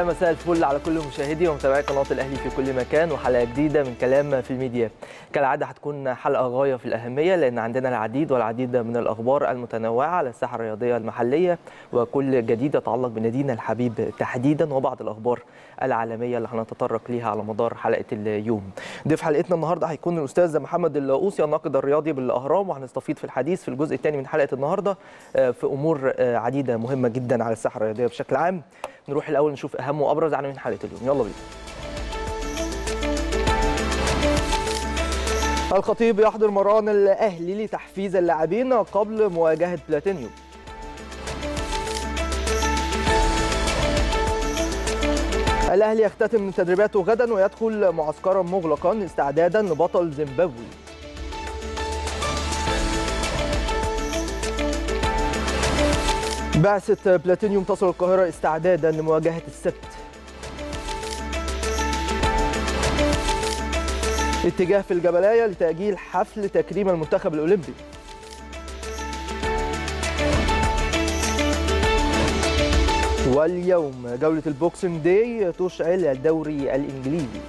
يا مساء الفل على كل مشاهدي ومتابعي قناه الاهلي في كل مكان وحلقه جديده من كلام في الميديا كالعاده هتكون حلقه غايه في الاهميه لان عندنا العديد والعديد من الاخبار المتنوعه على الساحه الرياضيه المحليه وكل جديد يتعلق بنادينا الحبيب تحديدا وبعض الاخبار العالميه اللي هنتطرق ليها على مدار حلقه اليوم ضيف حلقتنا النهارده هيكون الاستاذ محمد اللاقوسي الناقد الرياضي بالاهرام وهنستفيض في الحديث في الجزء الثاني من حلقه النهارده في امور عديده مهمه جدا على الساحه الرياضيه بشكل عام نروح الاول نشوف اهم وابرز عناوين حلقه اليوم يلا بينا الخطيب يحضر مران الاهلي لتحفيز اللاعبين قبل مواجهه بلاتينيوم الاهلي يختتم تدريباته غدا ويدخل معسكرا مغلقا استعدادا لبطل زيمبابوي بعثة بلاتينيوم تصل القاهرة استعدادا لمواجهة السبت اتجاه في الجبلاية لتأجيل حفل تكريم المنتخب الأولمبي واليوم جولة البوكسنج داي تشعل الدوري الإنجليزي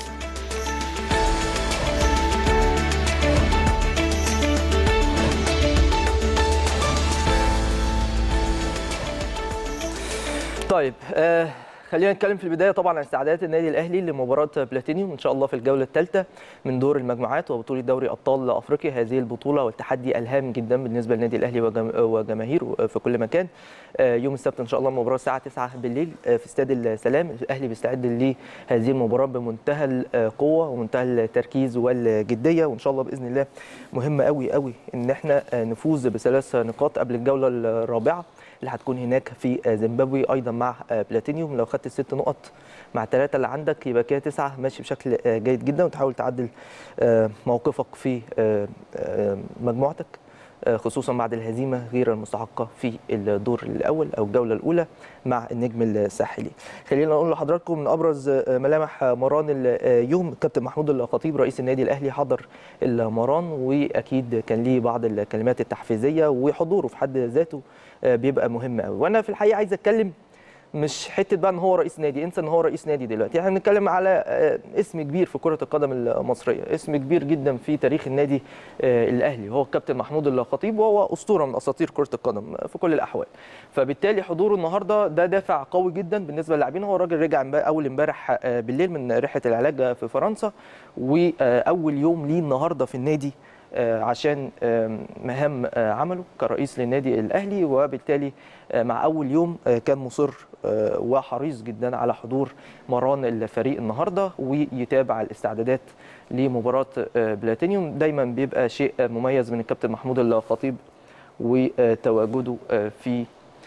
طيب آه خلينا نتكلم في البدايه طبعا عن استعدادات النادي الاهلي لمباراه بلاتينيوم ان شاء الله في الجوله الثالثه من دور المجموعات وبطوله دوري ابطال افريقيا هذه البطوله والتحدي الهام جدا بالنسبه للنادي الاهلي وجماهيره في كل مكان آه يوم السبت ان شاء الله مباراه الساعه 9 بالليل في استاد السلام الاهلي بيستعد لهذه المباراه بمنتهى القوه ومنتهى التركيز والجديه وان شاء الله باذن الله مهم قوي قوي ان احنا نفوز بثلاث نقاط قبل الجوله الرابعه اللي هتكون هناك في زيمبابوي ايضا مع بلاتينيوم لو خدت الست نقط مع الثلاثه اللي عندك يبقى كده تسعه ماشي بشكل جيد جدا وتحاول تعدل موقفك في مجموعتك خصوصا بعد الهزيمه غير المستحقه في الدور الاول او الجوله الاولى مع النجم الساحلي. خلينا نقول لحضراتكم من ابرز ملامح مران اليوم الكابتن محمود الخطيب رئيس النادي الاهلي حضر المران واكيد كان ليه بعض الكلمات التحفيزيه وحضوره في حد ذاته بيبقى مهم قوي وانا في الحقيقه عايز اتكلم مش حته بقى ان هو رئيس نادي انسى ان هو رئيس نادي دلوقتي احنا بنتكلم على اسم كبير في كره القدم المصريه اسم كبير جدا في تاريخ النادي الاهلي هو الكابتن محمود الخطيب وهو اسطوره من اساطير كره القدم في كل الاحوال فبالتالي حضوره النهارده ده دافع قوي جدا بالنسبه للاعبين هو الراجل رجع اول امبارح بالليل من رحله العلاج في فرنسا واول يوم ليه النهارده في النادي عشان مهام عمله كرئيس للنادي الاهلي وبالتالي مع اول يوم كان مصر وحريص جدا على حضور مران الفريق النهارده ويتابع الاستعدادات لمباراه بلاتينيوم دايما بيبقى شيء مميز من الكابتن محمود الخطيب وتواجده في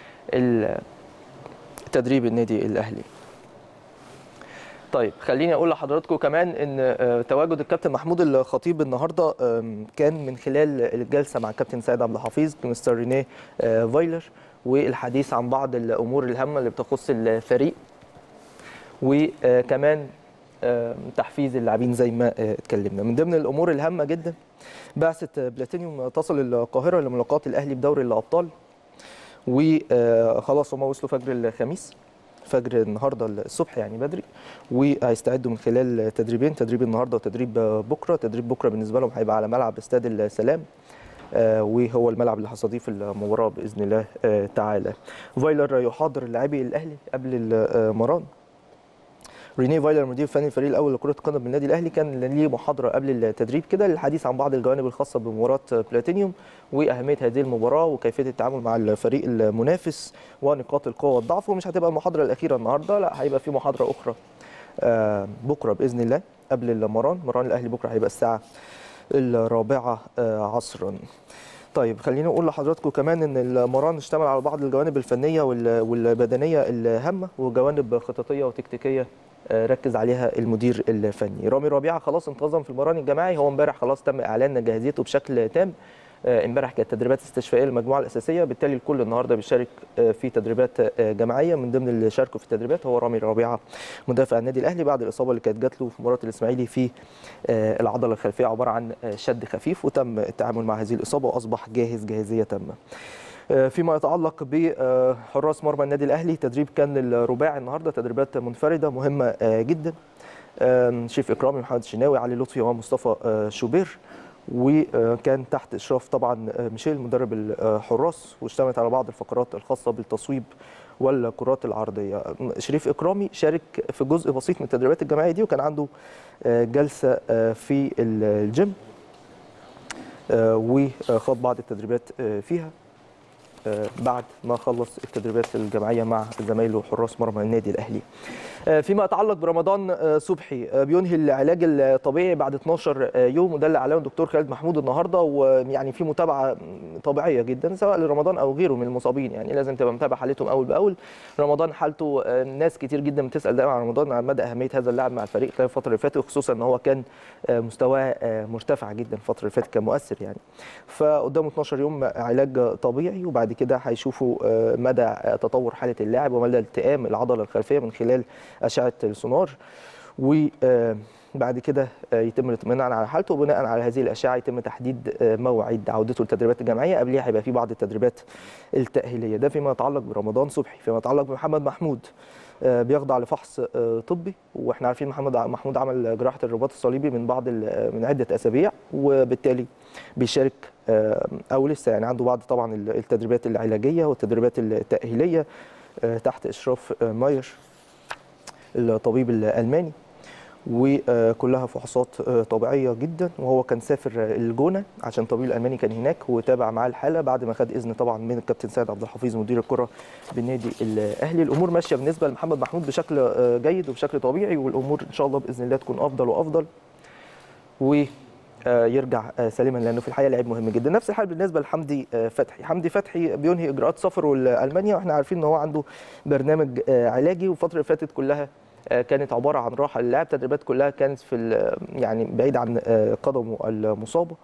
تدريب النادي الاهلي طيب خليني اقول لحضراتكم كمان ان تواجد الكابتن محمود الخطيب النهارده كان من خلال الجلسه مع الكابتن سيد عبد الحفيظ مستر رينيه فايلر والحديث عن بعض الامور الهامه اللي بتخص الفريق وكمان تحفيز اللاعبين زي ما اتكلمنا من ضمن الامور الهامه جدا بعثه بلاتينيوم تصل القاهره لملاقاه الاهلي بدوري الابطال وخلاص هم وصلوا فجر الخميس فجر النهارده الصبح يعني بدري وهيستعدوا من خلال تدريبين تدريب النهارده وتدريب بكره تدريب بكره بالنسبه لهم هيبقى على ملعب استاد السلام آه وهو الملعب اللي هستضيف المباراه باذن الله آه تعالى فايلر يحاضر لاعبي الاهلي قبل المران ريني فايلر مدير الفني الفريق الاول لكره القدم بالنادي الاهلي كان ليه محاضره قبل التدريب كده للحديث عن بعض الجوانب الخاصه بمباراه بلاتينيوم واهميه هذه المباراه وكيفيه التعامل مع الفريق المنافس ونقاط القوه والضعف ومش هتبقى المحاضره الاخيره النهارده لا هيبقى في محاضره اخرى آه بكره باذن الله قبل المران مران الاهلي بكره هيبقى الساعه الرابعه عصرا طيب خلينا نقول لحضراتكم كمان ان المران اشتمل على بعض الجوانب الفنيه والبدنيه الهامه وجوانب خططيه وتكتيكيه ركز عليها المدير الفني رامي ربيعه خلاص انتظم في المران الجماعي هو امبارح خلاص تم اعلان جاهزيته بشكل تام امبارح كانت تدريبات استشفائيه للمجموعه الاساسيه بالتالي الكل النهارده بيشارك في تدريبات جماعيه من ضمن اللي شاركوا في التدريبات هو رامي ربيعه مدافع النادي الاهلي بعد الاصابه اللي كانت جات له في مباراه الاسماعيلي في العضله الخلفيه عباره عن شد خفيف وتم التعامل مع هذه الاصابه واصبح جاهز جاهزيه تامه فيما يتعلق بحراس مرمى النادي الاهلي تدريب كان الرباعي النهارده تدريبات منفرده مهمه جدا شريف اكرامي محمد الشناوي علي لطفي ومصطفى شوبير وكان تحت اشراف طبعا ميشيل مدرب الحراس واشتملت على بعض الفقرات الخاصه بالتصويب والكرات العرضيه شريف اكرامي شارك في جزء بسيط من التدريبات الجماعيه دي وكان عنده جلسه في الجيم وخاض بعض التدريبات فيها بعد ما خلص التدريبات الجماعيه مع زمايله حراس مرمى النادي الاهلي. فيما يتعلق برمضان صبحي بينهي العلاج الطبيعي بعد 12 يوم وده اللي اعلنه الدكتور خالد محمود النهارده ويعني في متابعه طبيعيه جدا سواء لرمضان او غيره من المصابين يعني لازم تبقى متابع حالتهم اول باول. رمضان حالته ناس كتير جدا بتسال دايما عن رمضان عن مدى اهميه هذا اللاعب مع الفريق خلال الفتره اللي فاتت خصوصا ان هو كان مستواه مرتفع جدا الفتره اللي فاتت كان مؤثر يعني. فقدامه 12 يوم علاج طبيعي وبعد كده هيشوفوا مدى تطور حاله اللاعب ومدى التئام العضله الخلفيه من خلال اشعه السونار وبعد كده يتم الاطمئنان على حالته وبناء على هذه الاشعه يتم تحديد موعد عودته للتدريبات الجماعيه قبلها هيبقى في بعض التدريبات التاهيليه ده فيما يتعلق برمضان صبحي فيما يتعلق بمحمد محمود بيخضع لفحص طبي واحنا عارفين محمد محمود عمل جراحه الرباط الصليبي من بعض من عده اسابيع وبالتالي بيشارك او لسه يعني عنده بعض طبعا التدريبات العلاجيه والتدريبات التاهيليه تحت اشراف ماير الطبيب الالماني وكلها فحوصات طبيعيه جدا وهو كان سافر الجونه عشان الطبيب الالماني كان هناك وتابع معاه الحاله بعد ما خد اذن طبعا من الكابتن سيد عبد الحفيظ مدير الكره بالنادي الاهلي الامور ماشيه بالنسبه لمحمد محمود بشكل جيد وبشكل طبيعي والامور ان شاء الله باذن الله تكون افضل وافضل و يرجع سليما لانه في الحقيقه لعيب مهم جدا نفس الحال بالنسبه لحمدي فتحي حمدي فتحي بينهي اجراءات سفره لالمانيا واحنا عارفين ان هو عنده برنامج علاجي والفتره اللي فاتت كلها كانت عباره عن راحه للاعب تدريبات كلها كانت في يعني بعيد عن قدمه المصابه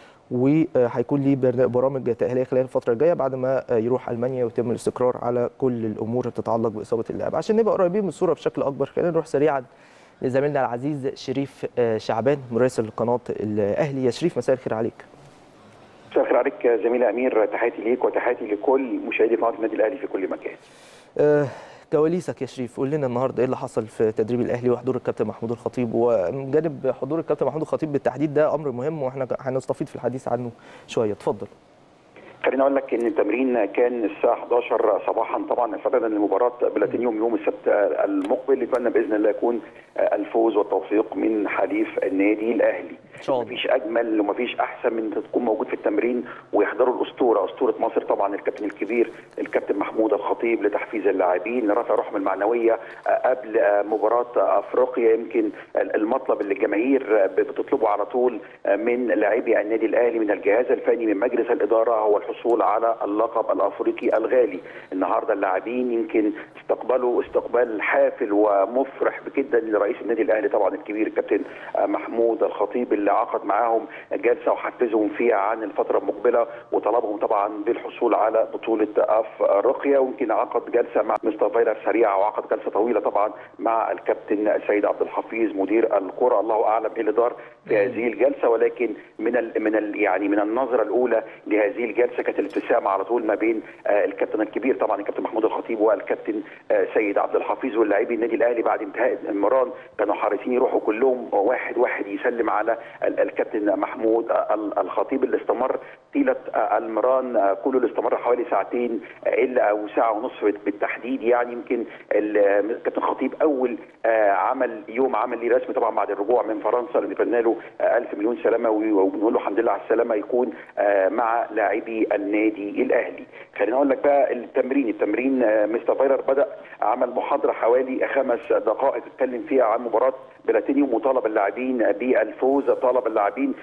وهيكون ليه برامج تاهيليه خلال الفتره الجايه بعد ما يروح المانيا ويتم الاستقرار على كل الامور اللي بتتعلق باصابه اللاعب عشان نبقى قريبين من الصوره بشكل اكبر خلينا نروح سريعا لزميلنا العزيز شريف شعبان مراسل قناه الاهلي يا شريف مساء الخير عليك مساء الخير عليك زميلي امير تحياتي ليك وتحياتي لكل مشاهدي قناه النادي الاهلي في كل مكان أه كواليسك يا شريف قول لنا النهارده ايه اللي حصل في تدريب الاهلي وحضور الكابتن محمود الخطيب ومن جانب حضور الكابتن محمود الخطيب بالتحديد ده امر مهم واحنا هنستفيد في الحديث عنه شويه اتفضل خليني اقول لك ان التمرين كان الساعه 11 صباحا طبعا استعدادا لمباراه بلاتينيوم يوم السبت المقبل نتمنى باذن الله يكون الفوز والتوفيق من حليف النادي الاهلي مفيش اجمل ومفيش احسن من تكون موجود في التمرين ويحضروا الاسطوره اسطوره مصر طبعا الكابتن الكبير الكابتن محمود الخطيب لتحفيز اللاعبين لرفع روحهم المعنويه قبل مباراه افريقيا يمكن المطلب اللي الجماهير بتطلبه على طول من لاعبي النادي الاهلي من الجهاز الفني من مجلس الاداره هو الحصول على اللقب الافريقي الغالي النهارده اللاعبين يمكن استقبلوا استقبال حافل ومفرح جدا لرئيس النادي الاهلي طبعا الكبير الكابتن محمود الخطيب اللي عقد معاهم جلسه وحفزهم فيها عن الفتره المقبله وطلبهم طبعا بالحصول على بطوله افريقيا ويمكن عقد جلسه مع مستر فايلر سريعه وعقد جلسه طويله طبعا مع الكابتن سيد عبد الحفيظ مدير الكره الله اعلم ايه اللي دار في هذه الجلسه ولكن من ال من ال يعني من النظره الاولى لهذه الجلسه كانت الابتسامه على طول ما بين الكابتن الكبير طبعا الكابتن محمود الخطيب والكابتن سيد عبد الحفيظ واللاعبي النادي الاهلي بعد انتهاء المران كانوا حريصين يروحوا كلهم واحد واحد يسلم على الكابتن محمود الخطيب اللي استمر طيله المران كله اللي استمر حوالي ساعتين الا او ساعه ونصف بالتحديد يعني يمكن الكابتن الخطيب اول عمل يوم عمل ليه رسمي طبعا بعد الرجوع من فرنسا اللي نتمنى له الف مليون سلامه وبنقول له الحمد لله على السلامه يكون مع لاعبي النادي الاهلي خلينا اقول لك بقى التمرين التمرين مستر فايلر بدا عمل محاضره حوالي خمس دقائق اتكلم فيها عن مباراه بلاتينيوم وطالب اللاعبين بالفوز طالب اللاعبين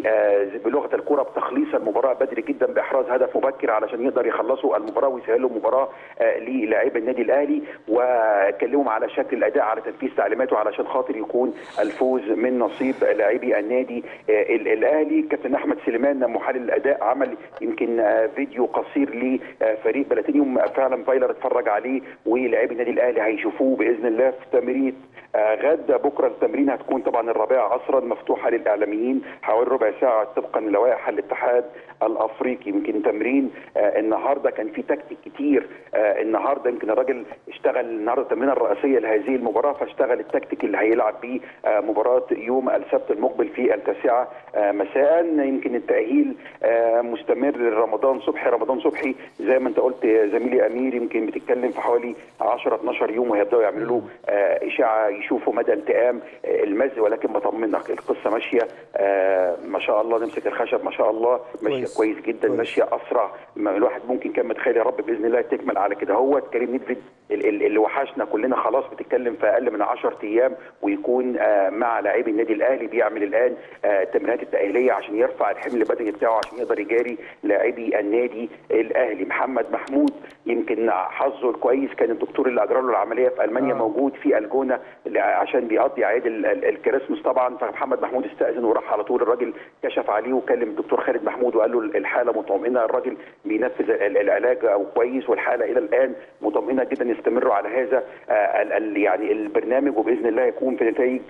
بلغه الكره بتخليص المباراه بدري جدا باحراز هدف مبكر علشان يقدر يخلصوا المباراه ويسهلوا المباراه للاعيبه النادي الاهلي وكلمهم على شكل الاداء على تنفيذ تعليماته علشان خاطر يكون الفوز من نصيب لاعبي النادي الاهلي كابتن احمد سليمان محلل الاداء عمل يمكن فيديو قصير لفريق بلاتينيوم فعلا فايلر اتفرج عليه ولاعبي النادي الاهلي هيشوفوه باذن الله في تمرين غد بكره التمرين هتكون طبعا الرابعه عصرا مفتوحه للاعلاميين حوالي ربع ساعه طبقا للوائح الاتحاد الافريقي يمكن تمرين آه النهارده كان في تكتيك كتير آه النهارده يمكن الراجل اشتغل النهارده التمرينه الرئيسيه لهذه المباراه فاشتغل التكتيك اللي هيلعب بيه آه مباراه يوم السبت المقبل في التاسعه آه مساء يمكن التاهيل آه مستمر لرمضان صبحي رمضان صبحي زي ما انت قلت يا زميلي امير يمكن بتتكلم في حوالي 10 12 يوم وهيبداوا يعملوا له آه اشاعه يشوفوا مدى التئام آه المز ولكن بطمنك القصه ماشيه آه ما شاء الله نمسك الخشب ما شاء الله ماشيه كويس. كويس جدا كويس. ماشيه اسرع ما الواحد ممكن كان متخيل يا رب باذن الله تكمل على كده هو كريم نيدفيد ال- ال- اللي وحشنا كلنا خلاص بتتكلم في اقل من 10 ايام ويكون آه مع لاعبي النادي الاهلي بيعمل الان آه التمرينات التاهيليه عشان يرفع الحمل البدني بتاعه عشان يقدر يجاري لاعبي النادي الاهلي محمد محمود يمكن حظه الكويس كان الدكتور اللي اجرى له العمليه في المانيا آه. آه. موجود في الجونه اللي عشان بيقضي عيد ال- ال- الكريسماس طبعا فمحمد محمود استاذن وراح على طول الراجل كشف عليه وكلم الدكتور خالد محمود وقال له الحاله مطمئنه الراجل بينفذ ال- ال- العلاج او كويس والحاله الى الان مطمئنه جدا يستمروا على هذا آه، ال- ال- يعني البرنامج وباذن الله يكون في نتائج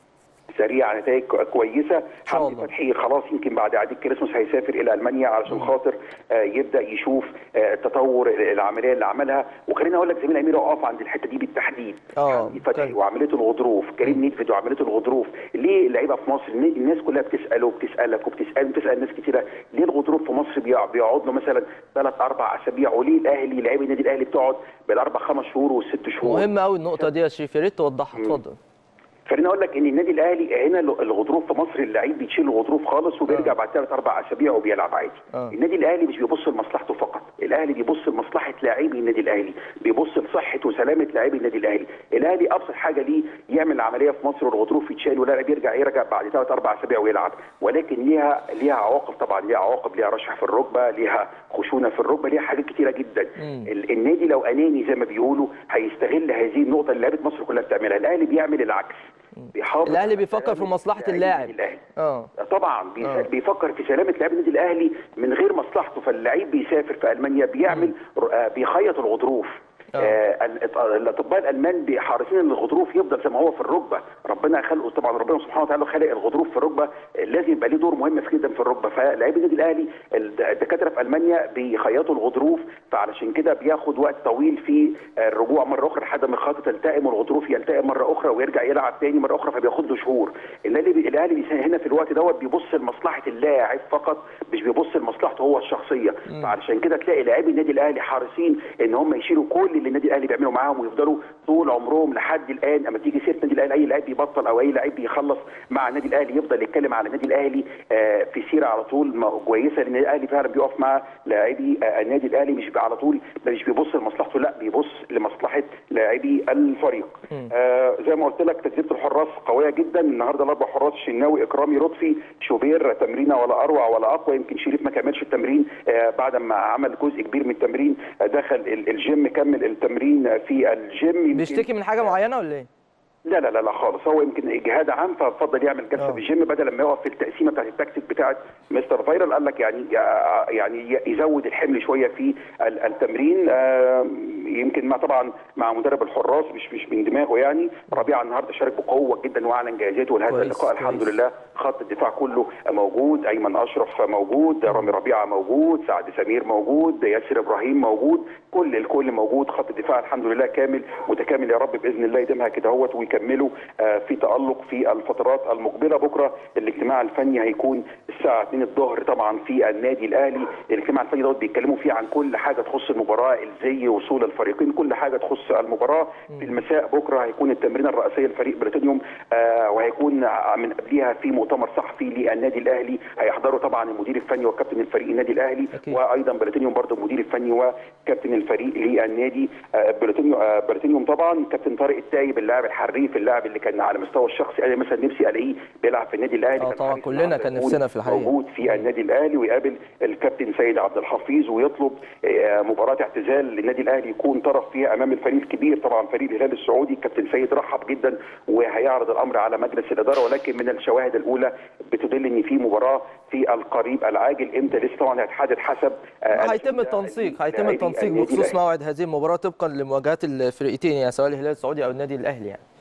سريعه نتائج كويسه شاء حمدي الله. فتحي خلاص يمكن بعد عيد الكريسماس هيسافر الى المانيا علشان خاطر آه، يبدا يشوف آه، تطور العمليه اللي عملها وخليني اقول لك زميل امير اقف عند الحته دي بالتحديد آه، حمدي فتحي طيب. وعمليه الغضروف كريم نيدفيد وعمليه الغضروف ليه اللعيبه في مصر الن- الناس كلها بتساله وبتسالك وبتسال وبتسال ناس كتيره ليه الغضروف في مصر بيقع- بيقعد له مثلا ثلاث اربع اسابيع وليه الاهلي لعيبه النادي الاهلي بتقعد بالاربع خمس شهور والست شهور مهم قوي النقطه دي يا شريف يا ريت توضحها اتفضل خليني اقول لك ان النادي الاهلي هنا الغضروف في مصر اللعيب بيشيل الغضروف خالص وبيرجع آه. بعد ثلاث اربع اسابيع وبيلعب عادي. آه. النادي الاهلي مش بيبص لمصلحته فقط، الاهلي بيبص لمصلحه لاعبي النادي الاهلي، بيبص لصحه وسلامه لاعبي النادي الاهلي، الاهلي ابسط حاجه ليه يعمل عمليه في مصر والغضروف يتشال واللاعب يرجع يرجع بعد ثلاث اربع اسابيع ويلعب، ولكن ليها ليها عواقب طبعا ليها عواقب ليها رشح في الركبه، ليها خشونه في الركبه، ليها حاجات كتيره جدا. مم. ال- النادي لو اناني زي ما بيقولوا هيستغل هذه النقطه اللي لعيبه مصر كلها بتعملها، الاهلي بيعمل العكس. بيحافظ الاهلي على بيفكر في سلامة مصلحه لاعبي اللاعب النادي الأهلي. اه طبعا بيس- آه. بيفكر في سلامه لاعبي النادي الاهلي من غير مصلحته فاللعيب بيسافر في المانيا بيعمل ر- آه، بيخيط الغضروف آه. آه، ال- الاطباء الالمان بي- حريصين ان الغضروف يفضل زي ما هو في الركبه ربنا خلقه طبعا ربنا سبحانه وتعالى خلق الغضروف في الركبه آه، لازم يبقى ليه دور مهم في جدا في الركبه فلاعبي النادي الاهلي الد- الدكاتره في المانيا بيخيطوا الغضروف فعلشان كده بياخد وقت طويل في آه، الرجوع مره اخرى لحد ما الخط تلتئم والغضروف يلتئم مره اخرى ويرجع يلعب تاني مره اخرى فبياخد له شهور الاهلي بي- الاهلي بيس- هنا في الوقت دوت بيبص لمصلحه اللاعب فقط مش بيبص لمصلحته هو الشخصيه فعلشان كده تلاقي لاعبي النادي الاهلي حريصين ان هم يشيلوا كل اللي النادي الاهلي بيعمله معاهم ويفضلوا طول عمرهم لحد الان اما تيجي سيره النادي الاهلي اي لاعب بيبطل او اي لاعب بيخلص مع النادي الاهلي يفضل يتكلم على النادي الاهلي آه، في سيره على طول ما- كويسه لان النادي الاهلي فعلا بيقف مع لاعبي آه، النادي الاهلي مش على طول مش بيبص لمصلحته لا بيبص لمصلحه لاعبي الفريق آه زي ما قلت لك تجربه الحراس قويه جدا النهارده الاربع حراس الشناوي اكرامي لطفي شوبير تمرينه ولا اروع ولا اقوى يمكن شريف ما كملش التمرين آه بعد ما عمل جزء كبير من التمرين آه دخل ال- الجيم كمل التمرين في الجيم يمكن- بيشتكي من حاجه معينه ولا ايه لا لا لا لا خالص هو يمكن اجهاد عام ففضل يعمل جلسه آه. في الجيم بدل ما يقف في التقسيمه بتاعت التكتيك بتاعت مستر فايرال قال لك يعني يعني يزود الحمل شويه في ال- التمرين آه، يمكن مع طبعا مع مدرب الحراس مش مش من دماغه يعني ربيعه النهارده شارك بقوه جدا واعلن جاهزيته لهذا كويس، اللقاء الحمد كويس. لله خط الدفاع كله موجود ايمن اشرف موجود رامي ربيعه موجود سعد سمير موجود ياسر ابراهيم موجود كل الكل موجود خط الدفاع الحمد لله كامل متكامل يا رب باذن الله يديمها كده اهوت ويكملوا آه، في تالق في الفترات المقبله بكره الاجتماع الفني هيكون الساعه 2 الظهر طبعا في النادي الاهلي الاجتماع الفني دوت بيتكلموا فيه عن كل حاجه تخص المباراه الزي وصول الفريقين كل حاجه تخص المباراه في المساء بكره هيكون التمرين الرئيسيه لفريق بريتانيوم آه، وهيكون من قبلها في مؤتمر صحفي للنادي الاهلي هيحضروا طبعا المدير الفني وكابتن الفريق النادي الاهلي أكيد. وايضا بريتانيوم برضه المدير الفني وكابتن الفريق للنادي آه، بريتانيوم آه، بريتانيوم طبعا كابتن طارق التايب اللاعب الحريف اللاعب اللي كان على المستوى الشخصي انا مثلا نفسي الاقيه بيلعب في النادي الاهلي آه، كان طبعا حارس كلنا النهارده كان يكون نفسنا في الحقيقة. موجود في النادي الاهلي ويقابل الكابتن سيد عبد الحفيظ ويطلب آه، مباراه اعتزال للنادي الاهلي يكون طرف فيها امام الفريق الكبير طبعا فريق الهلال السعودي الكابتن سيد رحب جدا وهيعرض الامر على مجلس الاداره ولكن من الشواهد الاولى بتدل ان في مباراه في القريب العاجل امتى لسه طبعا هيتحدد حسب آه، هيتم التنسيق هيتم لاعبي التنسيق النادي بخصوص الأهلي. موعد هذه المباراه طبقا لمواجهات الفرقتين يعني سواء الهلال السعودي او النادي الاهلي يعني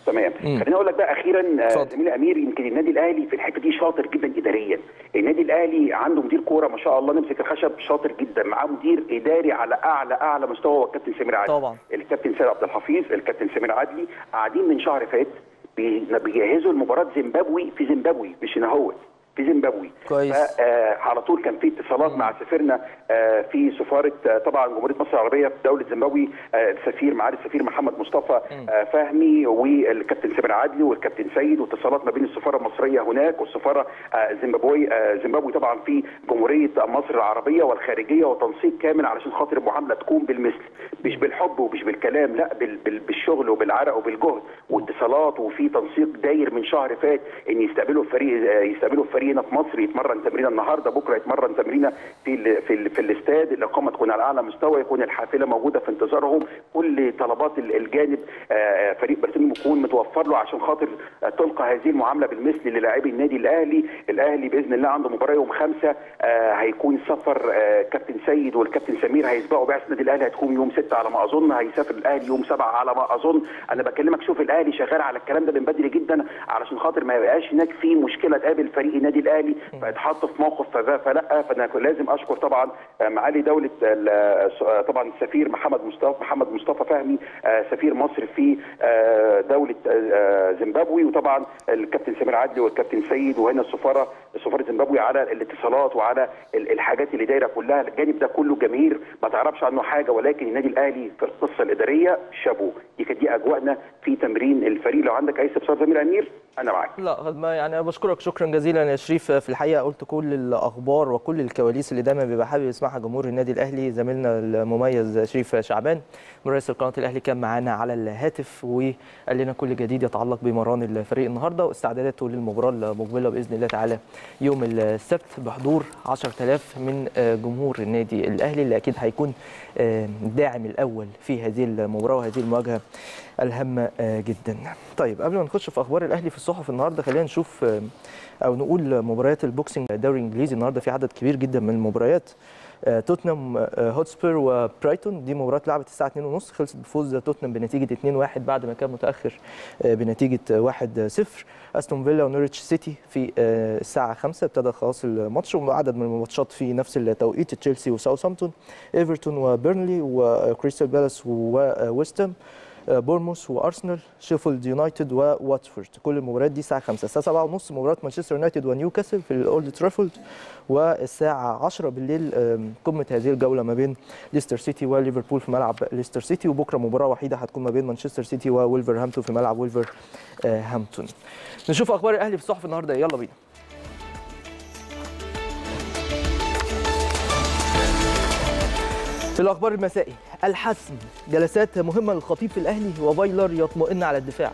تمام مم. خليني اقول لك بقى اخيرا آه، اتفضل. زميلي امير يمكن النادي الاهلي في الحته دي شاطر جدا اداريا النادي الاهلي عنده مدير كوره ما شاء الله نمسك الخشب شاطر جدا معاه مدير اداري على اعلى اعلى مستوى هو الكابتن سمير عدلي طبعا. الكابتن سيد عبد الحفيظ الكابتن سمير عدلي قاعدين من شهر فات بي- بيجهزوا لمباراه زيمبابوي في زيمبابوي مش هنا هو في زيمبابوي كويس. ف- آه، على طول كان في اتصالات مع سفيرنا آه، في سفاره آه، طبعا جمهوريه مصر العربيه في دوله زيمبابوي آه، السفير معالي السفير محمد مصطفى آه، فهمي والكابتن سمير عدلي والكابتن سيد واتصالات ما بين السفاره المصريه هناك والسفاره آه، الزيمبابوي آه، زيمبابوي طبعا في جمهوريه مصر العربيه والخارجيه وتنسيق كامل علشان خاطر المعامله تكون بالمثل مش بالحب ومش بالكلام لا بال- بال- بالشغل وبالعرق وبالجهد واتصالات وفي تنسيق داير من شهر فات ان يستقبلوا الفريق آه، يستقبلوا الفريق هنا في مصر يتمرن تمرينه النهارده بكره يتمرن تمرينه في ال في ال في الاستاد الاقامه تكون على اعلى مستوى يكون الحافله موجوده في انتظارهم كل طلبات ال- الجانب آه، فريق برسيم يكون متوفر له عشان خاطر آه، تلقى هذه المعامله بالمثل للاعبي النادي الاهلي الاهلي باذن الله عنده مباراه يوم خمسة آه، هيكون سفر آه، كابتن سيد والكابتن سمير هيسبقوا بعثه النادي الاهلي هتكون يوم ستة على ما اظن هيسافر الاهلي يوم سبعة على ما اظن انا بكلمك شوف الاهلي شغال على الكلام ده من بدري جدا علشان خاطر ما يبقاش هناك في مشكله تقابل فريق النادي الاهلي فيتحط في موقف فذا فلا فانا لازم اشكر طبعا آه، معالي دوله ال- آه، طبعا السفير محمد مصطفى محمد مصطفى فهمي آه، سفير مصر في آه، دوله آه، زيمبابوي وطبعا الكابتن سمير عدلي والكابتن سيد وهنا السفاره سفاره زيمبابوي على الاتصالات وعلى ال- الحاجات اللي دايره كلها الجانب ده كله جماهير ما تعرفش عنه حاجه ولكن النادي الاهلي في القصه الاداريه شابوه دي كانت دي اجواءنا في تمرين الفريق لو عندك اي استفسار زميل امير انا معاك لا ما يعني أنا بشكرك شكرا جزيلا يا شريف في الحقيقه قلت كل الاخبار وكل الكواليس اللي دايما بيبقى حابب يسمعها جمهور النادي الاهلي زميلنا المميز شريف شعبان مراسل قناه الاهلي كان معانا على الهاتف وقال لنا كل جديد يتعلق بمران الفريق النهارده واستعداداته للمباراه المقبله باذن الله تعالى يوم السبت بحضور 10000 من جمهور النادي الاهلي اللي اكيد هيكون الداعم الاول في هذه المباراه وهذه المواجهه الهامه جدا. طيب قبل ما نخش في اخبار الاهلي في الصحف النهارده خلينا نشوف او نقول مباريات البوكسنج الدوري الانجليزي النهارده في عدد كبير جدا من المباريات توتنهام هوتسبير وبرايتون دي مباراه لعبت الساعه 2:30 خلصت بفوز توتنهام بنتيجه 2-1 بعد ما كان متاخر بنتيجه 1-0 استون فيلا ونوريتش سيتي في الساعه 5 ابتدى خلاص الماتش وعدد من الماتشات في نفس التوقيت تشيلسي وساوثهامبتون ايفرتون وبيرنلي وكريستال بالاس وويستام بورموس وارسنال شيفيلد يونايتد وواتفورد كل المباريات دي الساعه 5 الساعه 7:30 مباراه مانشستر يونايتد ونيوكاسل في الاولد ترافورد والساعه 10 بالليل قمه هذه الجوله ما بين ليستر سيتي وليفربول في ملعب ليستر سيتي وبكره مباراه وحيده هتكون ما بين مانشستر سيتي وولفرهامبتون في ملعب ولفرهامبتون نشوف اخبار الاهلي في الصحف النهارده يلا بينا في الاخبار المسائي الحسم جلسات مهمه للخطيب في الاهلي وفايلر يطمئن على الدفاع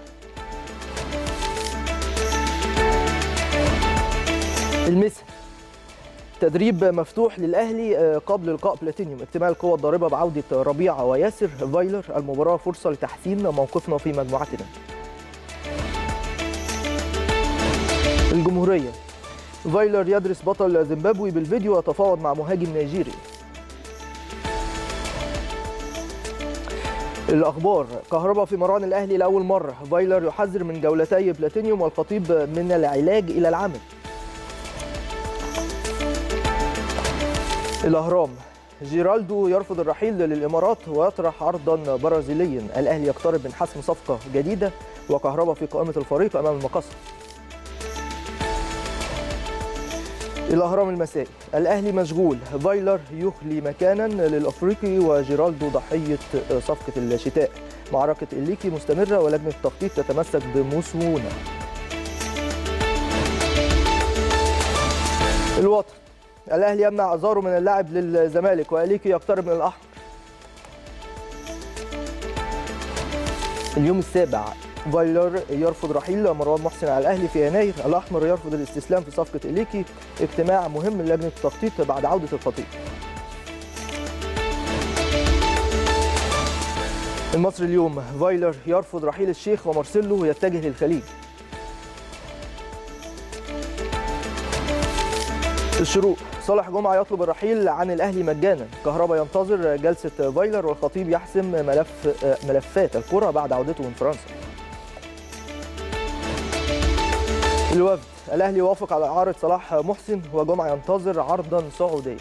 المسا تدريب مفتوح للاهلي قبل لقاء بلاتينيوم اكتمال القوى الضاربه بعوده ربيعه وياسر فايلر المباراه فرصه لتحسين موقفنا في مجموعتنا الجمهوريه فايلر يدرس بطل زيمبابوي بالفيديو ويتفاوض مع مهاجم نيجيري الاخبار كهرباء في مران الاهلي لاول مره فايلر يحذر من جولتي بلاتينيوم والخطيب من العلاج الى العمل الاهرام جيرالدو يرفض الرحيل للامارات ويطرح عرضا برازيليا الاهلي يقترب من حسم صفقه جديده وكهرباء في قائمه الفريق امام المقصه الاهرام المسائي الاهلي مشغول فايلر يخلي مكانا للافريقي وجيرالدو ضحيه صفقه الشتاء معركه الليكي مستمره ولجنه التخطيط تتمسك بمسونه الوطن الاهلي يمنع ازارو من اللعب للزمالك واليكي يقترب من الاحمر اليوم السابع فايلر يرفض رحيل مروان محسن على الاهلي في يناير الاحمر يرفض الاستسلام في صفقه اليكي اجتماع مهم لجنه التخطيط بعد عوده الخطيب المصري اليوم فايلر يرفض رحيل الشيخ ومارسيلو ويتجه للخليج الشروق صالح جمعه يطلب الرحيل عن الاهلي مجانا كهربا ينتظر جلسه فايلر والخطيب يحسم ملف ملفات الكره بعد عودته من فرنسا الوفد الاهلي وافق على اعاره صلاح محسن وجمعه ينتظر عرضا سعوديا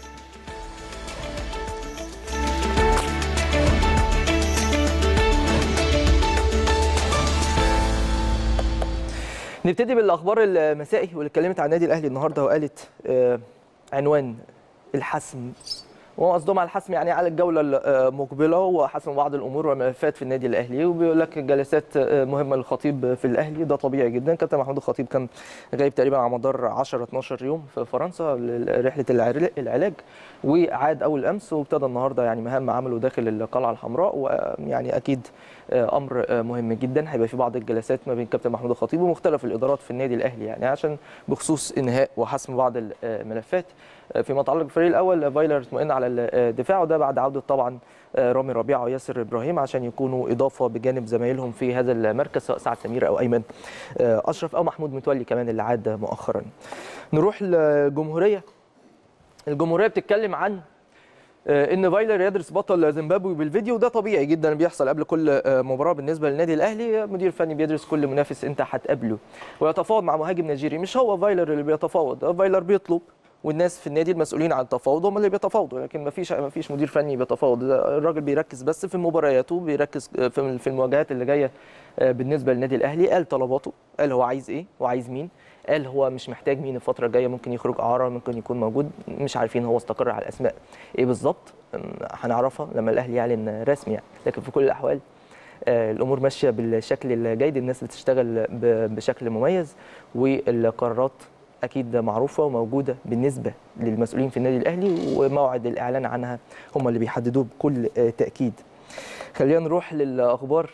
نبتدي بالاخبار المسائي واللي اتكلمت عن النادي الاهلي النهارده وقالت آه، عنوان الحسم وقصدهم على الحسم يعني على الجوله المقبله وحسم بعض الامور والملفات في النادي الاهلي وبيقول لك جلسات مهمه للخطيب في الاهلي ده طبيعي جدا كابتن محمود الخطيب كان غايب تقريبا على مدار 10 12 يوم في فرنسا لرحله العر- العلاج وعاد اول امس وابتدى النهارده يعني مهام عمله داخل القلعه الحمراء ويعني اكيد امر مهم جدا هيبقى في بعض الجلسات ما بين كابتن محمود الخطيب ومختلف الادارات في النادي الاهلي يعني عشان بخصوص انهاء وحسم بعض الملفات فيما يتعلق بالفريق الاول فايلر اطمئن على الدفاع وده بعد عوده طبعا رامي ربيعه وياسر ابراهيم عشان يكونوا اضافه بجانب زمايلهم في هذا المركز سواء سعد سمير او ايمن اشرف او محمود متولي كمان اللي عاد مؤخرا. نروح للجمهوريه الجمهوريه بتتكلم عن ان فايلر يدرس بطل زيمبابوي بالفيديو وده طبيعي جدا بيحصل قبل كل مباراه بالنسبه للنادي الاهلي المدير الفني بيدرس كل منافس انت هتقابله ويتفاوض مع مهاجم نيجيري مش هو فايلر اللي بيتفاوض فايلر بيطلب والناس في النادي المسؤولين عن التفاوض هم اللي بيتفاوضوا لكن ما فيش ما فيش مدير فني بيتفاوض الراجل بيركز بس في مبارياته بيركز في في المواجهات اللي جايه بالنسبه للنادي الاهلي قال طلباته قال هو عايز ايه وعايز مين قال هو مش محتاج مين الفتره الجايه ممكن يخرج اعاره ممكن يكون موجود مش عارفين هو استقر على الاسماء ايه بالظبط هنعرفها لما الاهلي يعلن رسمي يعني لكن في كل الاحوال الامور ماشيه بالشكل الجيد الناس بتشتغل بشكل مميز والقرارات اكيد معروفه وموجوده بالنسبه للمسؤولين في النادي الاهلي وموعد الاعلان عنها هم اللي بيحددوه بكل تاكيد خلينا نروح للاخبار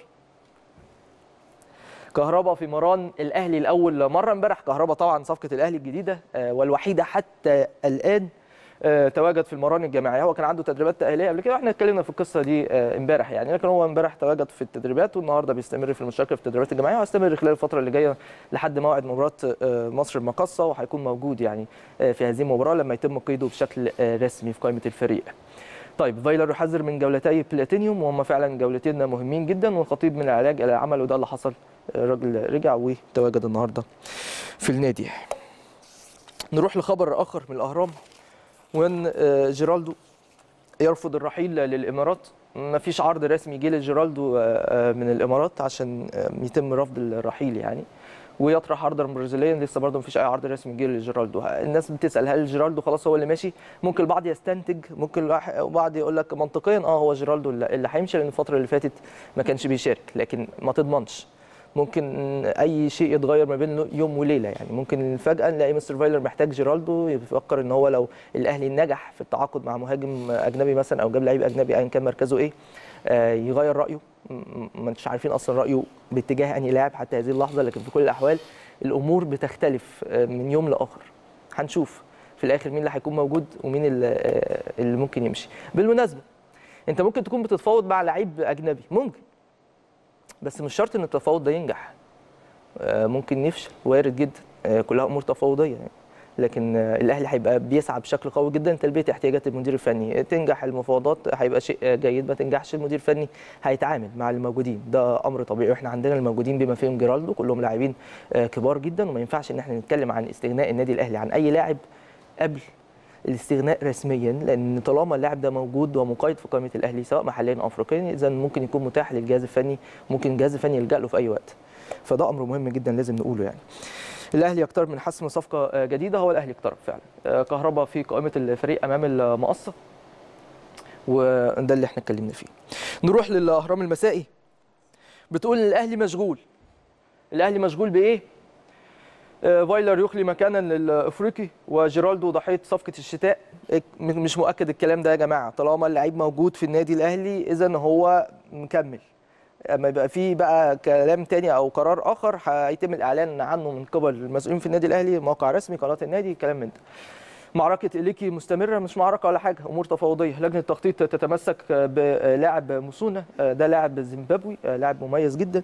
كهربا في مران الاهلي لاول مره امبارح كهربا طبعا صفقه الاهلي الجديده والوحيده حتى الان تواجد في المران الجماعيه هو كان عنده تدريبات تاهيليه قبل كده واحنا اتكلمنا في القصه دي امبارح يعني لكن هو امبارح تواجد في التدريبات والنهارده بيستمر في المشاركه في التدريبات الجماعيه وهيستمر خلال الفتره اللي جايه لحد موعد مباراه مصر المقاصه وهيكون موجود يعني في هذه المباراه لما يتم قيده بشكل رسمي في قائمه الفريق. طيب فايلر يحذر من جولتي بلاتينيوم وهم فعلا جولتين مهمين جدا والخطيب من العلاج الى العمل وده اللي حصل الراجل رجع وتواجد النهارده في النادي. نروح لخبر اخر من الاهرام وان جيرالدو يرفض الرحيل للامارات ما فيش عرض رسمي جه لجيرالدو من الامارات عشان يتم رفض الرحيل يعني ويطرح عرضا برازيليا لسه برضه ما فيش اي عرض رسمي جه لجيرالدو الناس بتسال هل جيرالدو خلاص هو اللي ماشي ممكن البعض يستنتج ممكن البعض يقول لك منطقيا اه هو جيرالدو اللي هيمشي لان الفتره اللي فاتت ما كانش بيشارك لكن ما تضمنش ممكن اي شيء يتغير ما بين يوم وليله يعني ممكن فجاه نلاقي مستر فايلر محتاج جيرالدو يفكر ان هو لو الاهلي نجح في التعاقد مع مهاجم اجنبي مثلا او جاب لعيب اجنبي ايا كان مركزه ايه آه يغير رايه مش عارفين اصلا رايه باتجاه انهي لاعب حتى هذه اللحظه لكن في كل الاحوال الامور بتختلف من يوم لاخر هنشوف في الاخر مين اللي هيكون موجود ومين اللي, اللي ممكن يمشي بالمناسبه انت ممكن تكون بتتفاوض مع لعيب اجنبي ممكن بس مش شرط ان التفاوض ده ينجح ممكن يفشل وارد جدا كلها امور تفاوضيه يعني. لكن الاهلي هيبقى بيسعى بشكل قوي جدا تلبيه احتياجات المدير الفني تنجح المفاوضات هيبقى شيء جيد ما تنجحش المدير الفني هيتعامل مع الموجودين ده امر طبيعي واحنا عندنا الموجودين بما فيهم جيرالدو كلهم لاعبين كبار جدا وما ينفعش ان احنا نتكلم عن استغناء النادي الاهلي عن اي لاعب قبل الاستغناء رسميا لان طالما اللاعب ده موجود ومقيد في قائمه الاهلي سواء محليا او افريقيا اذا ممكن يكون متاح للجهاز الفني ممكن الجهاز الفني يلجا له في اي وقت فده امر مهم جدا لازم نقوله يعني الاهلي يقترب من حسم صفقه جديده هو الاهلي اقترب فعلا كهربا في قائمه الفريق امام المقصه وده اللي احنا اتكلمنا فيه نروح للاهرام المسائي بتقول الاهلي مشغول الاهلي مشغول بايه فايلر يخلي مكانا للافريقي وجيرالدو ضحيه صفقه الشتاء مش مؤكد الكلام ده يا جماعه طالما اللعيب موجود في النادي الاهلي اذا هو مكمل اما يبقى في بقى كلام تاني او قرار اخر هيتم الاعلان عنه من قبل المسؤولين في النادي الاهلي موقع رسمي قناه النادي كلام من ده معركة إليكي مستمرة مش معركة ولا حاجة أمور تفاوضية لجنة التخطيط تتمسك بلاعب موسونا ده لاعب زيمبابوي لاعب مميز جدا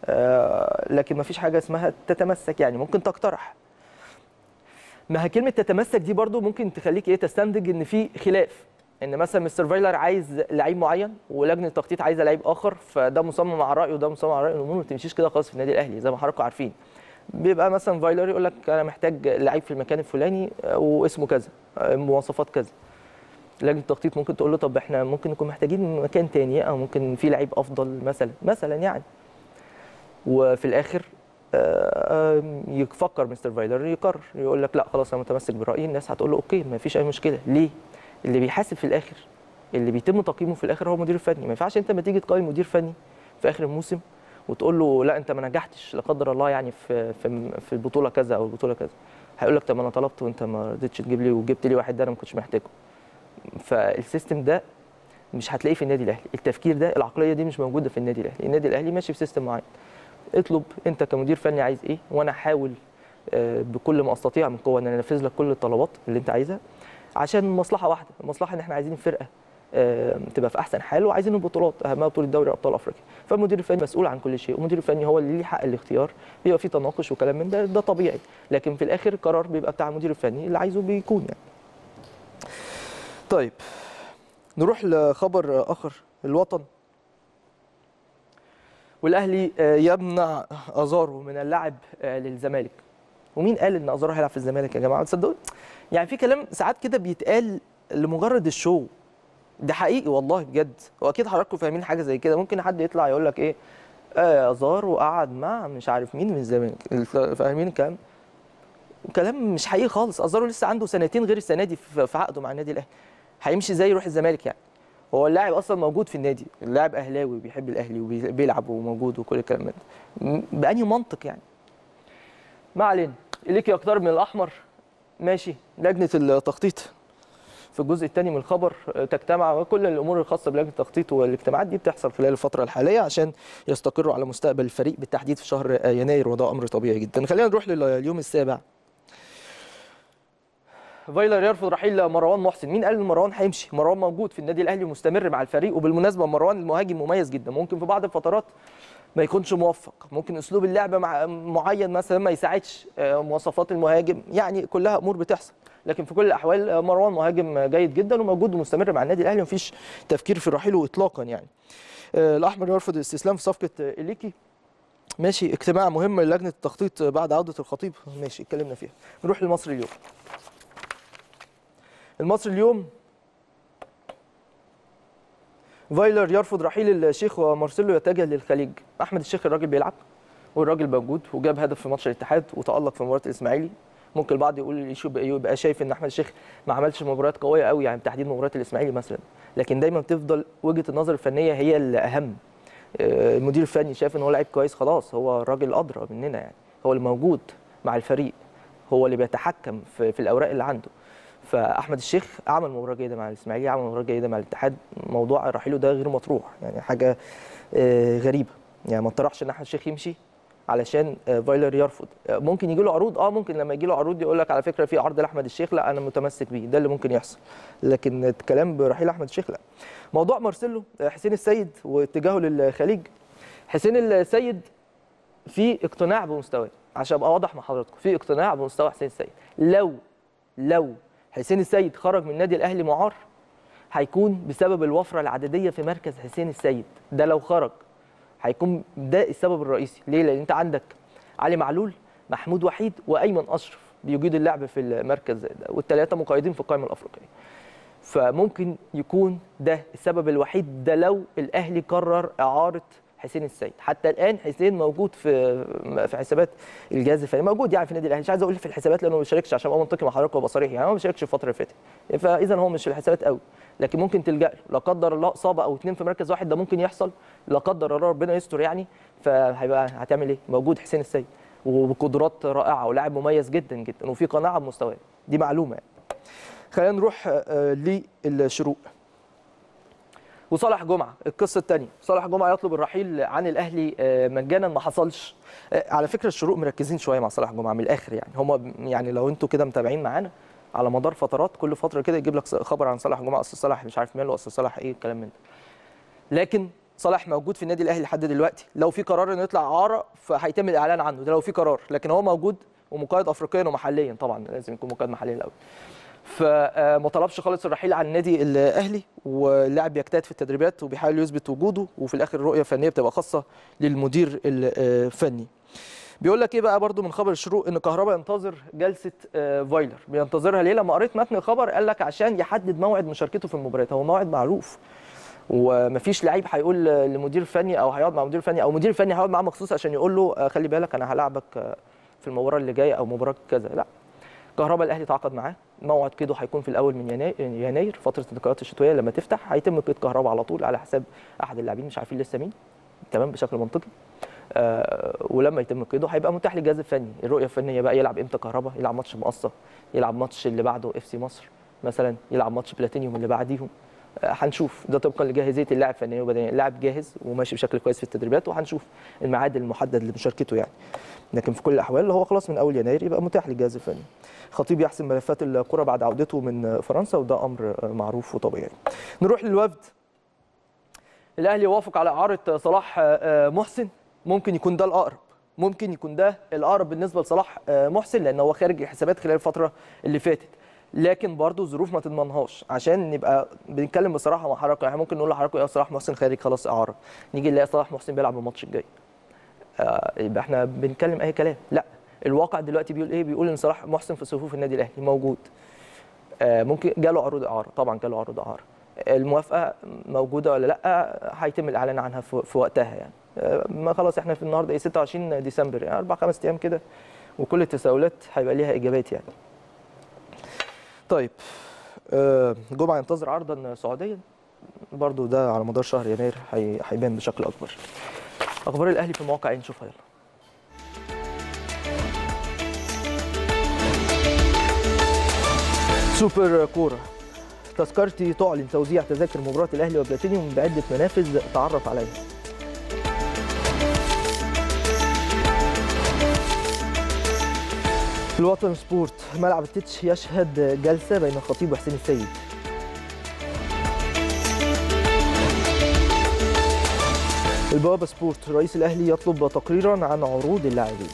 لكن ما فيش حاجة اسمها تتمسك يعني ممكن تقترح ما هي كلمة تتمسك دي برضو ممكن تخليك إيه تستنتج إن في خلاف ان مثلا مستر فايلر عايز لعيب معين ولجنه التخطيط عايزه لعيب اخر فده مصمم على رايه وده مصمم على رايه الامور ما بتمشيش كده خالص في النادي الاهلي زي ما حضراتكم عارفين بيبقى مثلا فايلر يقول لك انا محتاج لعيب في المكان الفلاني آه، واسمه كذا آه، مواصفات كذا لجنه التخطيط ممكن تقول له طب احنا ممكن نكون محتاجين مكان تاني او ممكن في لعيب افضل مثلا مثلا يعني وفي الاخر آه، آه، يفكر مستر فايلر يقرر يقول لك لا خلاص انا متمسك برايي الناس هتقول له اوكي ما فيش اي مشكله ليه اللي بيحاسب في الاخر اللي بيتم تقييمه في الاخر هو المدير الفني ما ينفعش انت لما تيجي تقيم مدير فني في اخر الموسم وتقول له لا انت ما نجحتش لا قدر الله يعني في في في البطوله كذا او البطوله كذا هيقول لك طب انا طلبت وانت ما رضيتش تجيب لي وجبت لي واحد ده انا ما كنتش محتاجه فالسيستم ده مش هتلاقيه في النادي الاهلي التفكير ده العقليه دي مش موجوده في النادي الاهلي النادي الاهلي ماشي في سيستم معين اطلب انت كمدير فني عايز ايه وانا احاول آه، بكل ما استطيع من قوه ان انا انفذ لك كل الطلبات اللي انت عايزها عشان مصلحه واحده المصلحه ان احنا عايزين الفرقه آه، تبقى في احسن حال وعايزين البطولات اهمها بطوله دوري ابطال افريقيا فالمدير الفني مسؤول عن كل شيء والمدير الفني هو اللي ليه حق الاختيار بيبقى في تناقش وكلام من ده ده طبيعي لكن في الاخر القرار بيبقى بتاع المدير الفني اللي عايزه بيكون يعني طيب نروح لخبر اخر الوطن والاهلي آه، يمنع ازارو من اللعب آه، للزمالك ومين قال ان ازارو هيلعب في الزمالك يا جماعه تصدقوا يعني في كلام ساعات كده بيتقال لمجرد الشو ده حقيقي والله بجد واكيد حضراتكم فاهمين حاجه زي كده ممكن حد يطلع يقول لك ايه آه ازارو قعد مع مش عارف مين من الزمالك فاهمين الكلام كلام مش حقيقي خالص ازارو لسه عنده سنتين غير السنه دي في في عقده مع النادي الاهلي هيمشي ازاي يروح الزمالك يعني هو اللاعب اصلا موجود في النادي اللاعب اهلاوي بيحب الاهلي وبيلعب وموجود وكل الكلام ده م- بأنهي منطق يعني ما علينا اليك يقترب من الاحمر ماشي لجنه التخطيط في الجزء الثاني من الخبر آه، تجتمع وكل الامور الخاصه بلجنه التخطيط والاجتماعات دي بتحصل خلال الفتره الحاليه عشان يستقروا على مستقبل الفريق بالتحديد في شهر آه، يناير وده امر طبيعي جدا خلينا نروح لليوم السابع فايلر يرفض رحيل مروان محسن مين قال ان مروان هيمشي مروان موجود في النادي الاهلي ومستمر مع الفريق وبالمناسبه مروان المهاجم مميز جدا ممكن في بعض الفترات ما يكونش موفق ممكن اسلوب اللعب مع معين مثلا ما يساعدش آه، مواصفات المهاجم يعني كلها امور بتحصل لكن في كل الاحوال آه، مروان مهاجم جيد جدا وموجود ومستمر مع النادي الاهلي ومفيش تفكير في رحيله اطلاقا يعني آه، الاحمر يرفض الاستسلام في صفقه آه، اليكي ماشي اجتماع مهم للجنه التخطيط بعد عوده الخطيب ماشي اتكلمنا فيها نروح للمصري اليوم المصري اليوم فايلر يرفض رحيل الشيخ ومارسيلو يتجه للخليج احمد الشيخ الراجل بيلعب والراجل موجود وجاب هدف في ماتش الاتحاد وتالق في مباراه الاسماعيلي ممكن البعض يقول يشوف- يبقى شايف ان احمد الشيخ ما عملش مباريات قويه قوي يعني تحديد مباراه الاسماعيلي مثلا لكن دايما بتفضل وجهه النظر الفنيه هي الاهم آه، المدير الفني شايف ان هو لعيب كويس خلاص هو الراجل ادرى مننا يعني هو اللي موجود مع الفريق هو اللي بيتحكم في, في الاوراق اللي عنده فاحمد الشيخ عمل مباراه جيده مع الاسماعيلي عمل مباراه جيده مع الاتحاد موضوع رحيله ده غير مطروح يعني حاجه آه، غريبه يعني ما اطرحش ان احمد الشيخ يمشي علشان آه، فايلر يرفض آه، ممكن يجي له عروض اه ممكن لما يجي له عروض يقول لك على فكره في عرض لاحمد الشيخ لا انا متمسك بيه ده اللي ممكن يحصل لكن الكلام برحيل احمد الشيخ لا موضوع مارسيلو آه، حسين السيد واتجاهه للخليج حسين السيد في اقتناع بمستواه عشان ابقى واضح مع حضراتكم في اقتناع بمستوى حسين السيد لو لو حسين السيد خرج من النادي الاهلي معار هيكون بسبب الوفره العدديه في مركز حسين السيد ده لو خرج هيكون ده السبب الرئيسي ليه لان انت عندك علي معلول محمود وحيد وايمن اشرف بيجيد اللعب في المركز ده والثلاثه مقيدين في القائمه الافريقيه فممكن يكون ده السبب الوحيد ده لو الاهلي قرر اعاره حسين السيد حتى الان حسين موجود في في حسابات الجهاز الفني موجود يعني في النادي الاهلي مش عايز اقول في الحسابات لانه ما بيشاركش عشان ابقى منطقي مع حضرتك وابقى صريح يعني هو ما بيشاركش الفتره اللي فاتت فاذا هو مش في الحسابات قوي لكن ممكن تلجا له لا قدر الله اصابه او اثنين في مركز واحد ده ممكن يحصل لا قدر الله ربنا يستر يعني فهيبقى هتعمل ايه موجود حسين السيد وبقدرات رائعه ولاعب مميز جدا جدا وفي قناعه بمستواه دي معلومه يعني. خلينا نروح آه، للشروق وصالح جمعه القصه الثانيه صالح جمعه يطلب الرحيل عن الاهلي آه، مجانا ما حصلش آه، على فكره الشروق مركزين شويه مع صالح جمعه من الاخر يعني هم يعني لو انتوا كده متابعين معانا على مدار فترات كل فتره كده يجيب لك خبر عن صالح جمعه اصل صالح مش عارف ماله اصل صالح ايه الكلام من ده لكن صالح موجود في النادي الاهلي لحد دلوقتي لو في قرار انه يطلع اعاره فهيتم الاعلان عنه ده لو في قرار لكن هو موجود ومقيد افريقيا ومحليا طبعا لازم يكون مقيد محليا الاول فما طلبش خالص الرحيل عن النادي الاهلي واللاعب بيجتهد في التدريبات وبيحاول يثبت وجوده وفي الاخر الرؤيه الفنيه بتبقى خاصه للمدير الفني بيقول لك ايه بقى برضو من خبر الشروق ان كهربا ينتظر جلسه آه، فايلر بينتظرها ليه لما قريت متن الخبر قال لك عشان يحدد موعد مشاركته في المباريات هو موعد معروف ومفيش لعيب هيقول لمدير فني او هيقعد مع مدير فني او مدير فني هيقعد معاه مخصوص عشان يقول له آه، خلي بالك انا هلاعبك آه، في المباراه اللي جايه او مباراه كذا لا كهربا الاهلي تعاقد معاه موعد كده هيكون في الاول من يناير يناير فتره الانتقالات الشتويه لما تفتح هيتم قيد كهربا على طول على حساب احد اللاعبين مش عارفين لسه مين تمام بشكل منطقي آه ولما يتم قيده هيبقى متاح للجهاز الفني الرؤيه الفنيه بقى يلعب امتى كهربا يلعب ماتش مقصه يلعب ماتش اللي بعده اف سي مصر مثلا يلعب ماتش بلاتينيوم اللي بعديهم آه، هنشوف ده طبقا لجاهزيه اللاعب فنيا وبدنيا اللاعب جاهز وماشي بشكل كويس في التدريبات وهنشوف الميعاد المحدد لمشاركته يعني لكن في كل الاحوال هو خلاص من اول يناير يبقى متاح للجهاز الفني خطيب يحسم ملفات الكره بعد عودته من فرنسا وده امر آه، معروف وطبيعي نروح للوفد الاهلي وافق على اعاره صلاح آه، محسن ممكن يكون ده الاقرب ممكن يكون ده الاقرب بالنسبه لصلاح آه، محسن لان هو خارج الحسابات خلال الفتره اللي فاتت لكن برضه الظروف ما تضمنهاش عشان نبقى بنتكلم بصراحه مع حضراتكم يعني ممكن نقول لحضراتكم يا صلاح محسن خارج خلاص اعاره نيجي نلاقي صلاح محسن بيلعب الماتش الجاي آه، يبقى احنا بنتكلم اي كلام لا الواقع دلوقتي بيقول ايه بيقول ان صلاح محسن في صفوف النادي الاهلي موجود آه، ممكن جاله عروض اعاره طبعا جاله عروض اعاره الموافقه موجوده ولا لا هيتم الاعلان عنها في في وقتها يعني آه، ما خلاص احنا في النهارده ايه 26 ديسمبر يعني اربع خمس ايام كده وكل التساؤلات هيبقى ليها اجابات يعني طيب آه، جمعه ينتظر عرضا سعوديا برضو ده على مدار شهر يناير هي- هيبان بشكل اكبر اخبار الاهلي في مواقع نشوفها يلا سوبر كوره تذكرتي تعلن توزيع تذاكر مباراة الأهلي وبلاتينيوم بعدة منافذ تعرف عليها. في الوطن سبورت ملعب التتش يشهد جلسة بين الخطيب وحسين السيد. البوابة سبورت رئيس الأهلي يطلب تقريرا عن عروض اللاعبين.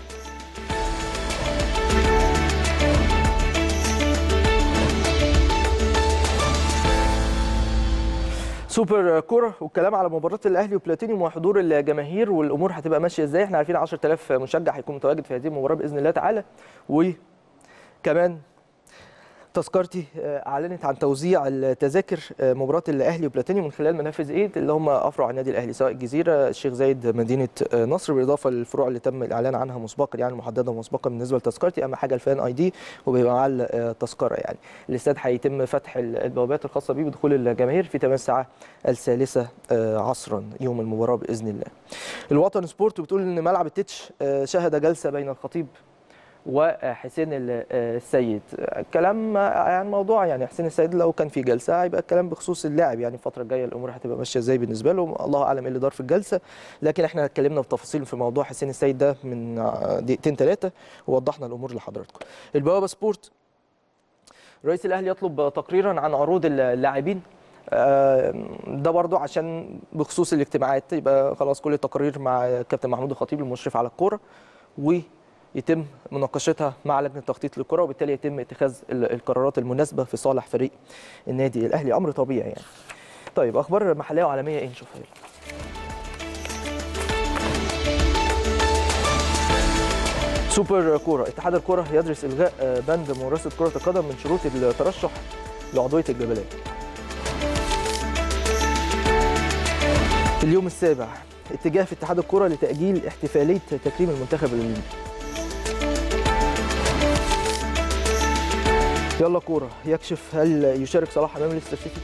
سوبر كوره والكلام على مباراه الاهلي وبلاتينيوم وحضور الجماهير والامور هتبقى ماشيه ازاي احنا عارفين 10000 مشجع هيكون متواجد في هذه المباراه باذن الله تعالى وكمان تذكرتي آه، اعلنت عن توزيع التذاكر آه، مباراه الاهلي وبلاتينيوم من خلال منافذ ايد اللي هم افرع النادي الاهلي سواء الجزيره الشيخ زايد مدينه آه، نصر بالاضافه للفروع اللي تم الاعلان عنها مسبقا يعني محدده مسبقا بالنسبه لتذكرتي اهم حاجه الفان اي دي وبيبقى معاه التذكره يعني الاستاد هيتم فتح البوابات الخاصه بيه بدخول الجماهير في تمام الساعه الثالثه آه، عصرا يوم المباراه باذن الله. الوطن سبورت بتقول ان ملعب التتش آه، شهد جلسه بين الخطيب وحسين ال- السيد الكلام يعني موضوع يعني حسين السيد لو كان في جلسه هيبقى الكلام بخصوص اللاعب يعني الفتره الجايه الامور هتبقى ماشيه ازاي بالنسبه له الله اعلم ايه اللي دار في الجلسه لكن احنا اتكلمنا بتفاصيل في موضوع حسين السيد ده من دقيقتين ثلاثه ووضحنا الامور لحضراتكم البوابه سبورت رئيس الاهلي يطلب تقريرا عن عروض اللاعبين آه، ده برضو عشان بخصوص الاجتماعات يبقى خلاص كل التقارير مع كابتن محمود الخطيب المشرف على الكوره ويتم مناقشتها مع لجنه تخطيط للكره وبالتالي يتم اتخاذ ال- القرارات المناسبه في صالح فريق النادي الاهلي امر طبيعي يعني. طيب اخبار محليه وعالميه ايه نشوفها يلا. سوبر كوره اتحاد الكره يدرس الغاء آه، بند ممارسه كره القدم من شروط الترشح لعضويه الجبليه اليوم السابع اتجاه في اتحاد الكره لتاجيل احتفاليه تكريم المنتخب الليبي يلا كوره يكشف هل يشارك صلاح امام ليستر سيتي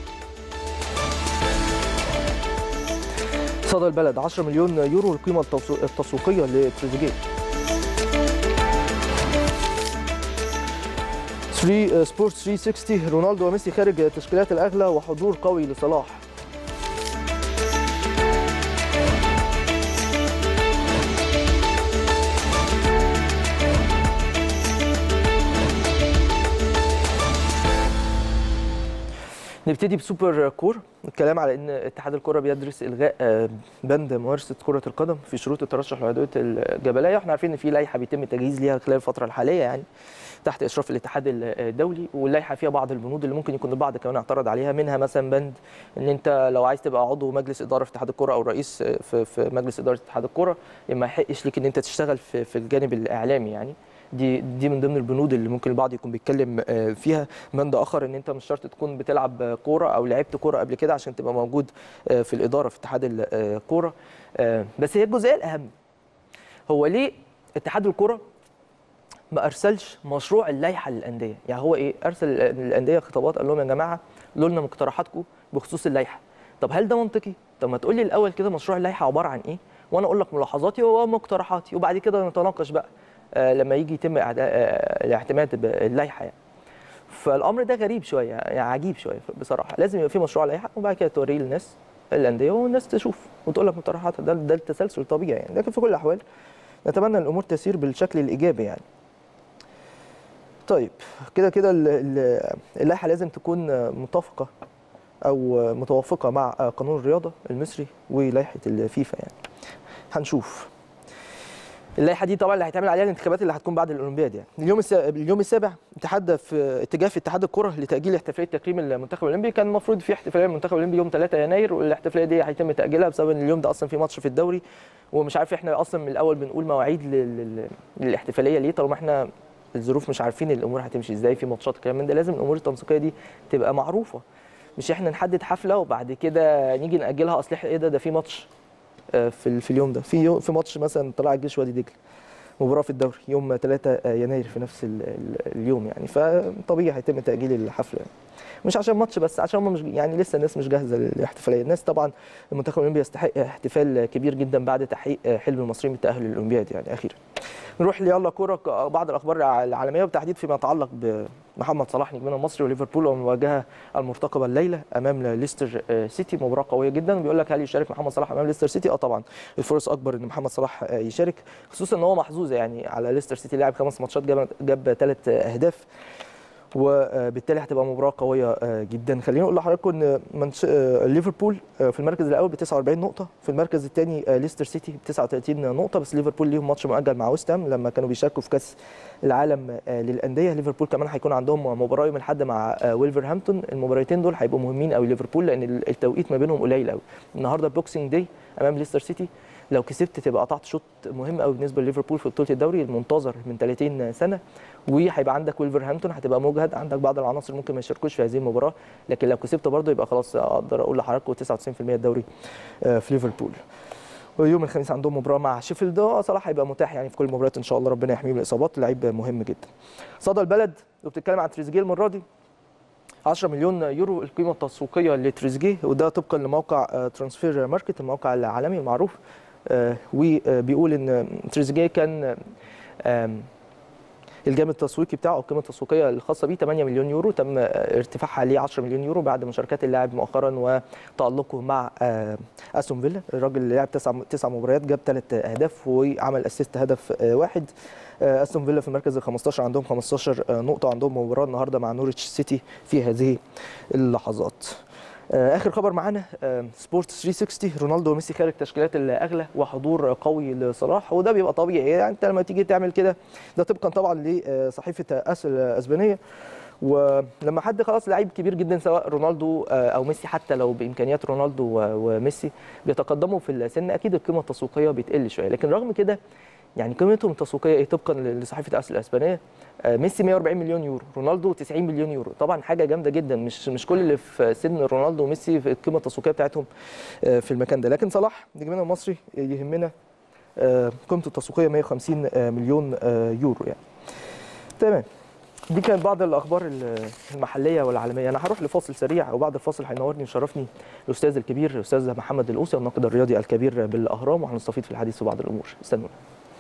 صدى البلد 10 مليون يورو القيمه التوسو- التسويقيه لتريزيجيه 3 سبورتس 360 رونالدو وميسي خارج التشكيلات الاغلى وحضور قوي لصلاح نبتدي بسوبر كور الكلام على ان اتحاد الكره بيدرس الغاء آه، بند ممارسه كره القدم في شروط الترشح لعضويه الجبليه احنا عارفين ان في لائحه بيتم التجهيز ليها خلال الفتره الحاليه يعني تحت اشراف الاتحاد الدولي واللائحه فيها بعض البنود اللي ممكن يكون البعض كمان اعترض عليها منها مثلا بند ان انت لو عايز تبقى عضو مجلس اداره في اتحاد الكره او رئيس في, في مجلس اداره اتحاد الكره ما يحقش ليك ان انت تشتغل في, في الجانب الاعلامي يعني دي دي من ضمن البنود اللي ممكن البعض يكون بيتكلم فيها بند اخر ان انت مش شرط تكون بتلعب كوره او لعبت كوره قبل كده عشان تبقى موجود في الاداره في اتحاد الكوره بس هي الجزئيه الاهم هو ليه اتحاد الكوره ما ارسلش مشروع اللائحه للانديه يعني هو ايه ارسل للانديه خطابات قال لهم يا جماعه قولوا لنا مقترحاتكم بخصوص اللائحه طب هل ده منطقي طب ما تقول لي الاول كده مشروع اللائحه عباره عن ايه وانا اقول لك ملاحظاتي ومقترحاتي وبعد كده نتناقش بقى آه لما يجي يتم آه الاعتماد باللائحه يعني فالامر ده غريب شويه يعني عجيب شويه بصراحه لازم يبقى في مشروع لائحه وبعد كده توريه للناس الانديه والناس تشوف وتقول لك مقترحاتها ده ده التسلسل الطبيعي يعني لكن في كل الاحوال نتمنى ان الامور تسير بالشكل الايجابي يعني طيب كده كده اللائحه لازم تكون متفقه او متوافقه مع قانون الرياضه المصري ولائحه الفيفا يعني هنشوف اللائحه دي طبعا اللي هيتعمل عليها الانتخابات اللي هتكون بعد الاولمبياد يعني اليوم اليوم السابع اتحاد في اتجاه في اتحاد الكره لتاجيل احتفاليه تكريم المنتخب الاولمبي كان المفروض في احتفاليه المنتخب الاولمبي يوم 3 يناير والاحتفاليه دي هيتم تاجيلها بسبب ان اليوم ده اصلا في ماتش في الدوري ومش عارف احنا اصلا من الاول بنقول مواعيد للاحتفاليه ليه طالما احنا الظروف مش عارفين الامور هتمشي ازاي في ماتشات كمان من ده لازم الامور التنسيقيه دي تبقى معروفه مش احنا نحدد حفله وبعد كده نيجي ناجلها اصل ايه ده ده في ماتش في في اليوم ده في يوم في ماتش مثلا طلع الجيش وادي دجله مباراه في الدوري يوم 3 يناير في نفس اليوم يعني فطبيعي هيتم تاجيل الحفله مش عشان ماتش بس عشان هم مش يعني لسه الناس مش جاهزه للاحتفاليه الناس طبعا المنتخب الاولمبي يستحق احتفال كبير جدا بعد تحقيق حلم المصريين بالتاهل للاولمبياد يعني اخيرا نروح ليلا كوره بعض الاخبار العالميه وبالتحديد فيما يتعلق بمحمد صلاح نجمنا المصري وليفربول والمواجهه المرتقبه الليله امام ليستر سيتي مباراه قويه جدا بيقول لك هل يشارك محمد صلاح امام ليستر سيتي اه طبعا الفرص اكبر ان محمد صلاح يشارك خصوصا ان هو محظوظ يعني على ليستر سيتي لاعب خمس ماتشات جاب جاب ثلاث اهداف وبالتالي هتبقى مباراه قويه جدا خليني اقول لحضراتكم ان منش... ليفربول في المركز الاول ب 49 نقطه في المركز الثاني ليستر سيتي ب 39 نقطه بس ليفربول ليهم ماتش مؤجل مع ويست هام لما كانوا بيشاركوا في كاس العالم للانديه ليفربول كمان هيكون عندهم مباراه يوم الاحد مع ويلفرهامبتون المباراتين دول هيبقوا مهمين قوي ليفربول لان التوقيت ما بينهم قليل قوي النهارده بوكسنج داي امام ليستر سيتي لو كسبت تبقى قطعت شوط مهم قوي بالنسبه لليفربول في بطوله الدوري المنتظر من 30 سنه وهيبقى عندك ويلفرهامبتون هتبقى مجهد عندك بعض العناصر ممكن ما يشاركوش في هذه المباراه لكن لو كسبت برضه يبقى خلاص اقدر اقول لحضراتكم 99% الدوري في ليفربول ويوم الخميس عندهم مباراه مع شيفيلد صلاح هيبقى متاح يعني في كل المباريات ان شاء الله ربنا يحميه من الاصابات لعيب مهم جدا صدى البلد وبتتكلم عن تريزيجيه المره دي 10 مليون يورو القيمه التسويقيه لتريزيجيه وده طبقا لموقع ترانسفير ماركت الموقع العالمي المعروف وبيقول ان تريزيجيه كان الجانب التسويقي بتاعه القيمه التسويقيه الخاصه بيه 8 مليون يورو تم ارتفاعها ل 10 مليون يورو بعد مشاركات اللاعب مؤخرا وتالقه مع استون فيلا الراجل اللي لعب تسع تسع مباريات جاب ثلاث اهداف وعمل اسيست هدف واحد استون فيلا في المركز ال 15 عندهم 15 نقطه عندهم مباراه النهارده مع نوريتش سيتي في هذه اللحظات اخر خبر معانا سبورت 360 رونالدو وميسي خارج تشكيلات الاغلى وحضور قوي لصلاح وده بيبقى طبيعي يعني انت لما تيجي تعمل كده ده طبقا طبعا لصحيفه اس الاسبانيه ولما حد خلاص لعيب كبير جدا سواء رونالدو او ميسي حتى لو بامكانيات رونالدو وميسي بيتقدموا في السن اكيد القيمه التسويقيه بتقل شويه لكن رغم كده يعني قيمتهم التسويقيه ايه طبقا لصحيفه اس الاسبانيه ميسي 140 مليون يورو رونالدو 90 مليون يورو طبعا حاجه جامده جدا مش مش كل اللي في سن رونالدو وميسي في القيمه التسويقيه بتاعتهم في المكان ده لكن صلاح نجمنا المصري يهمنا قيمته التسويقيه 150 مليون يورو يعني تمام دي كانت بعض الاخبار المحليه والعالميه انا هروح لفاصل سريع وبعد الفاصل هينورني ويشرفني الاستاذ الكبير الاستاذ محمد الاوسي الناقد الرياضي الكبير بالاهرام وهنستفيد في الحديث في بعض الامور استنونا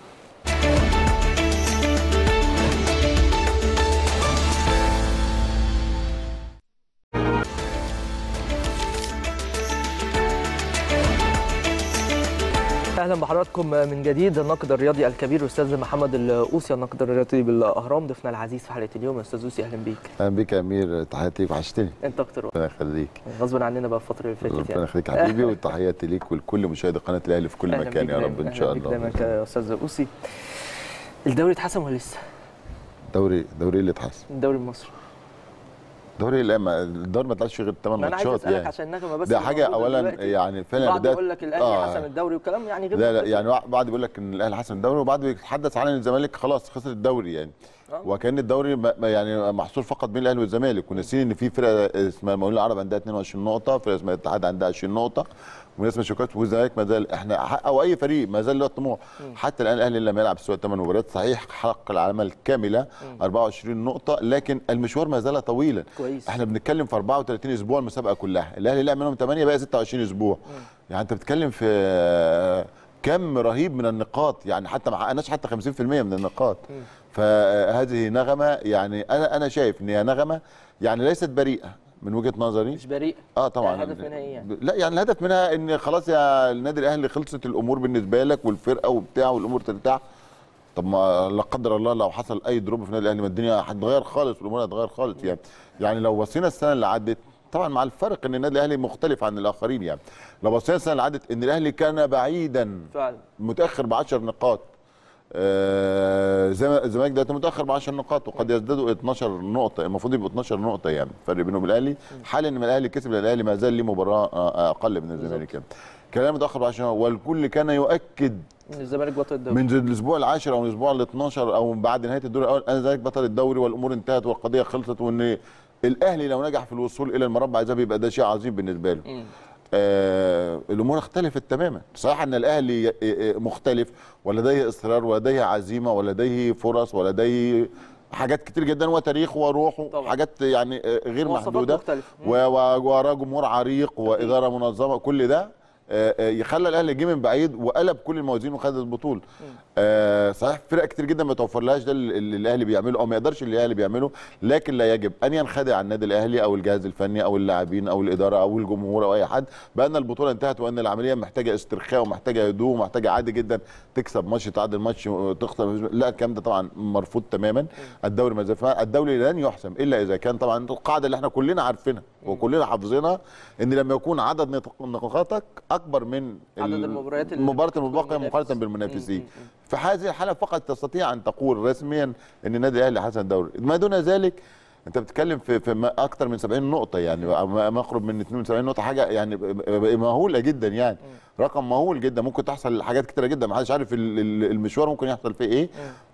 اهلا بحضراتكم من جديد الناقد الرياضي الكبير الاستاذ محمد الاوسي الناقد الرياضي بالاهرام ضيفنا العزيز في حلقه اليوم استاذ اوسي اهلا بيك اهلا بيك يا امير تحياتي ليك وحشتني انت اكتر ربنا يخليك غصبا عننا بقى الفتره اللي فاتت ربنا يعني يخليك حبيبي وتحياتي ليك ولكل مشاهدي قناه الاهلي في كل أهلا مكان بيك يا دايماً. رب ان أهلا شاء بيك الله دايما يا استاذ اوسي الدوري اتحسم ولا لسه؟ دوري دوري اللي اتحسن الدوري المصري دوري لا ما الدوري ما طلعش فيه غير 8 ما انا عايز ماتشات اسالك يعني عشان نغمه بس ده اللي حاجه موجودة اولا دلوقتي. يعني فعلا البعض بداية- يقول لك الاهلي آه. حسم الدوري وكلام يعني غير لا لا منطقي. يعني واحد- بعض بيقول لك ان الاهلي حسم الدوري وبعض بيتحدث عن ان الزمالك خلاص خسر الدوري يعني آه. وكان الدوري ما- ما يعني محصور فقط بين الاهلي والزمالك وناسيين ان في فرقه اسمها المقاولين العرب عندها 22 نقطه فرقه اسمها الاتحاد عندها 20 نقطه وناس مشوكات والزمالك ما زال احنا ح- او اي فريق ما زال له طموح حتى الان الاهلي لما يلعب سوى 8 مباريات صحيح حقق العلامه الكامله 24 نقطه لكن المشوار ما زال طويلا كويس. احنا بنتكلم في 34 اسبوع المسابقه كلها الاهلي لعب منهم 8 بقى 26 اسبوع يعني انت بتتكلم في كم رهيب من النقاط يعني حتى ما حققناش حتى 50% من النقاط فهذه نغمه يعني انا انا شايف ان هي نغمه يعني ليست بريئه من وجهه نظري مش بريء اه طبعا الهدف منها ايه يعني؟ لا يعني الهدف منها ان خلاص يا النادي الاهلي خلصت الامور بالنسبه لك والفرقه وبتاع والامور ترتاح طب ما لا قدر الله لو حصل اي دروب في النادي الاهلي ما الدنيا هتتغير خالص والامور هتتغير خالص يعني يعني لو بصينا السنه اللي عدت طبعا مع الفرق ان النادي الاهلي مختلف عن الاخرين يعني لو بصينا السنه اللي عدت ان الاهلي كان بعيدا فعلا متاخر ب 10 نقاط آه، زي ما الزمالك دلوقتي متاخر ب 10 نقاط وقد يزدادوا 12 نقطه المفروض يبقوا 12 نقطه يعني الفرق بينه وبين الاهلي حال ان الاهلي كسب لأن الاهلي ما زال ليه مباراه آه، اقل من الزمالك يعني كلام متاخر ب 10 نقط والكل كان يؤكد ان الزمالك بطل الدوري من الاسبوع العاشر او الاسبوع ال 12 او بعد نهايه الدور الاول انا ذلك بطل الدوري والامور انتهت والقضيه خلصت وان الاهلي لو نجح في الوصول الى المربع الذهبي يبقى ده شيء عظيم بالنسبه له. مم. آه الامور اختلفت تماما صحيح ان الاهلي آه، آه، مختلف ولديه اصرار ولديه عزيمه ولديه فرص ولديه حاجات كتير جدا وتاريخ وروح طبعا. وحاجات يعني آه، غير مواصفات محدوده مختلفة. مم. و- و- وراه جمهور عريق واداره منظمه كل ده آه، آه، يخلى الاهلي جه من بعيد وقلب كل الموازين وخد البطوله آه، صحيح فرق كتير جدا ما توفرلهاش ده اللي اللي الاهلي بيعمله او ما يقدرش اللي الاهلي بيعمله لكن لا يجب ان ينخدع النادي الاهلي او الجهاز الفني او اللاعبين او الاداره او الجمهور او اي حد بان البطوله انتهت وان العمليه محتاجه استرخاء ومحتاجه هدوء ومحتاجه عادي جدا تكسب ماتش تعادل ماتش تخسر لا الكلام ده طبعا مرفوض تماما الدوري ما زال الدوري لن يحسم الا اذا كان طبعا القاعده اللي احنا كلنا عارفينها وكلنا حافظينها ان لما يكون عدد نط- نقاطك اكبر من عدد ال- المباريات اللي المباراه بتدخل المتبقيه المنافس. مقارنه بالمنافسين مم، مم، في هذه الحاله فقط تستطيع ان تقول رسميا ان النادي الاهلي حسن الدوري ما دون ذلك انت بتتكلم في في ما- اكتر من 70 نقطه يعني ما ما يقرب من 72 نقطه حاجه يعني ب- ب- مهوله جدا يعني رقم مهول جدا ممكن تحصل حاجات كتيره جدا ما حدش عارف ال- ال- المشوار ممكن يحصل فيه ايه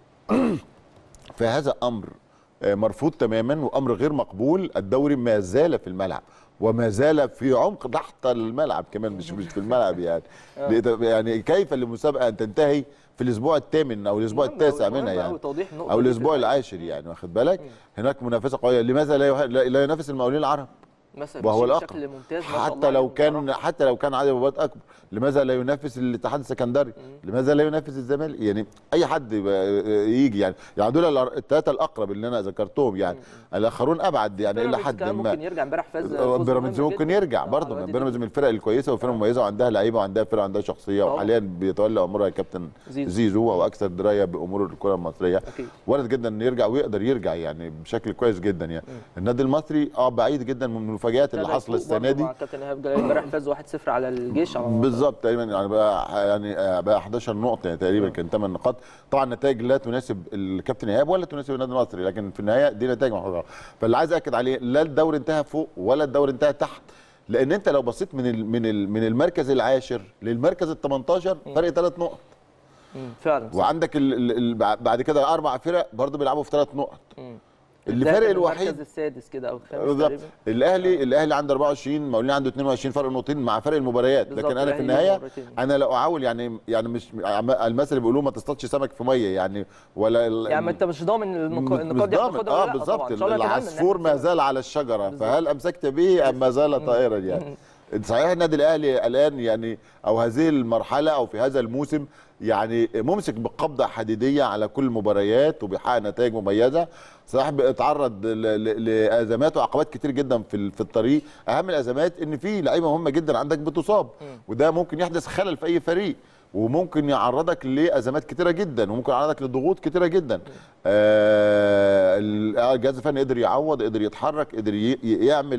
فهذا امر آه، مرفوض تماما وامر غير مقبول الدوري ما زال في الملعب وما زال في عمق تحت الملعب كمان مش مش في الملعب يعني يعني كيف للمسابقه ان تنتهي في الاسبوع الثامن او الاسبوع مهم التاسع أوي، مهم منها أوي يعني توضيح النقطة او دي في الاسبوع الحقيقة. العاشر يعني واخد بالك هناك منافسه قويه لماذا لا يه- لا لا ينافس المقاولين العرب مثلا وهو ماشي الاقرب بشكل ممتاز ما شاء الله حتى لو عليهم كان بصراحة. حتى لو كان عدد المباريات اكبر لماذا لا ينافس الاتحاد السكندري لماذا لا ينافس الزمالك يعني اي حد يبقى يجي يعني يعني دول الثلاثه الاقرب اللي انا ذكرتهم يعني الاخرون ابعد يعني الى بيراميدز حد كمان ما ممكن يرجع امبارح فاز فوز بيراميدز مهم ممكن جداً. يرجع آه، برضه على بيراميدز وادي من الفرق الكويسه وفرقه مميزه وعندها لعيبه وعندها فرقه عندها شخصيه طبعاً. وحاليا بيتولى امورها الكابتن زيزو. زيزو او اكثر درايه بامور الكره المصريه أكيد. وارد جدا انه يرجع ويقدر يرجع يعني بشكل كويس جدا يعني النادي المصري اه بعيد جدا من المفاجات اللي ابتدى حاصله يفوق السنه برضه دي مع كابتن ايهاب جلال امبارح فاز 1-0 على الجيش على بالظبط تقريبا يعني بقى يعني آه، بقى 11 نقطه يعني تقريبا كان 8 نقاط طبعا نتائج لا تناسب الكابتن ايهاب ولا تناسب النادي المصري لكن في النهايه دي نتائج محققه فاللي عايز اكد عليه لا الدوري انتهى فوق ولا الدوري انتهى تحت لان انت لو بصيت من ال من ال من المركز العاشر للمركز ال 18 فرق ثلاث نقط مم، فعلا صح. وعندك ال ال ال بعد كده اربع فرق برضه بيلعبوا في ثلاث نقط مم. اللي ده فارق كان الوحيد المركز السادس كده او الخامس بالظبط تقريبا الاهلي الاهلي عنده 24 مقاولين عنده 22 فرق نقطتين مع فرق المباريات بالظبط، لكن انا في الأهلي النهايه مباراتين. انا لو اعول يعني يعني مش المثل اللي بيقولوه ما تصطادش سمك في ميه يعني ولا ال- يعني ما انت مش ضامن النقا- مش النقاط دي ضامن. هتاخدها ولا اه لا بالظبط طبعاً. إن شاء الله نتمنى إن العصفور إحنا ما زال على الشجره فهل امسكت به ام ما زال طائرا يعني صحيح النادي الاهلي الان يعني او هذه المرحله او في هذا الموسم يعني ممسك بقبضه حديديه على كل المباريات وبيحقق نتائج مميزه صحيح بيتعرض ل- ل- لازمات وعقبات كتير جدا في ال- في الطريق اهم الازمات ان في لعيبه مهمه جدا عندك بتصاب وده ممكن يحدث خلل في اي فريق وممكن يعرضك لازمات كتيره جدا وممكن يعرضك لضغوط كتيره جدا آه الجهاز الفني قدر يعوض قدر يتحرك قدر ي- ي- يعمل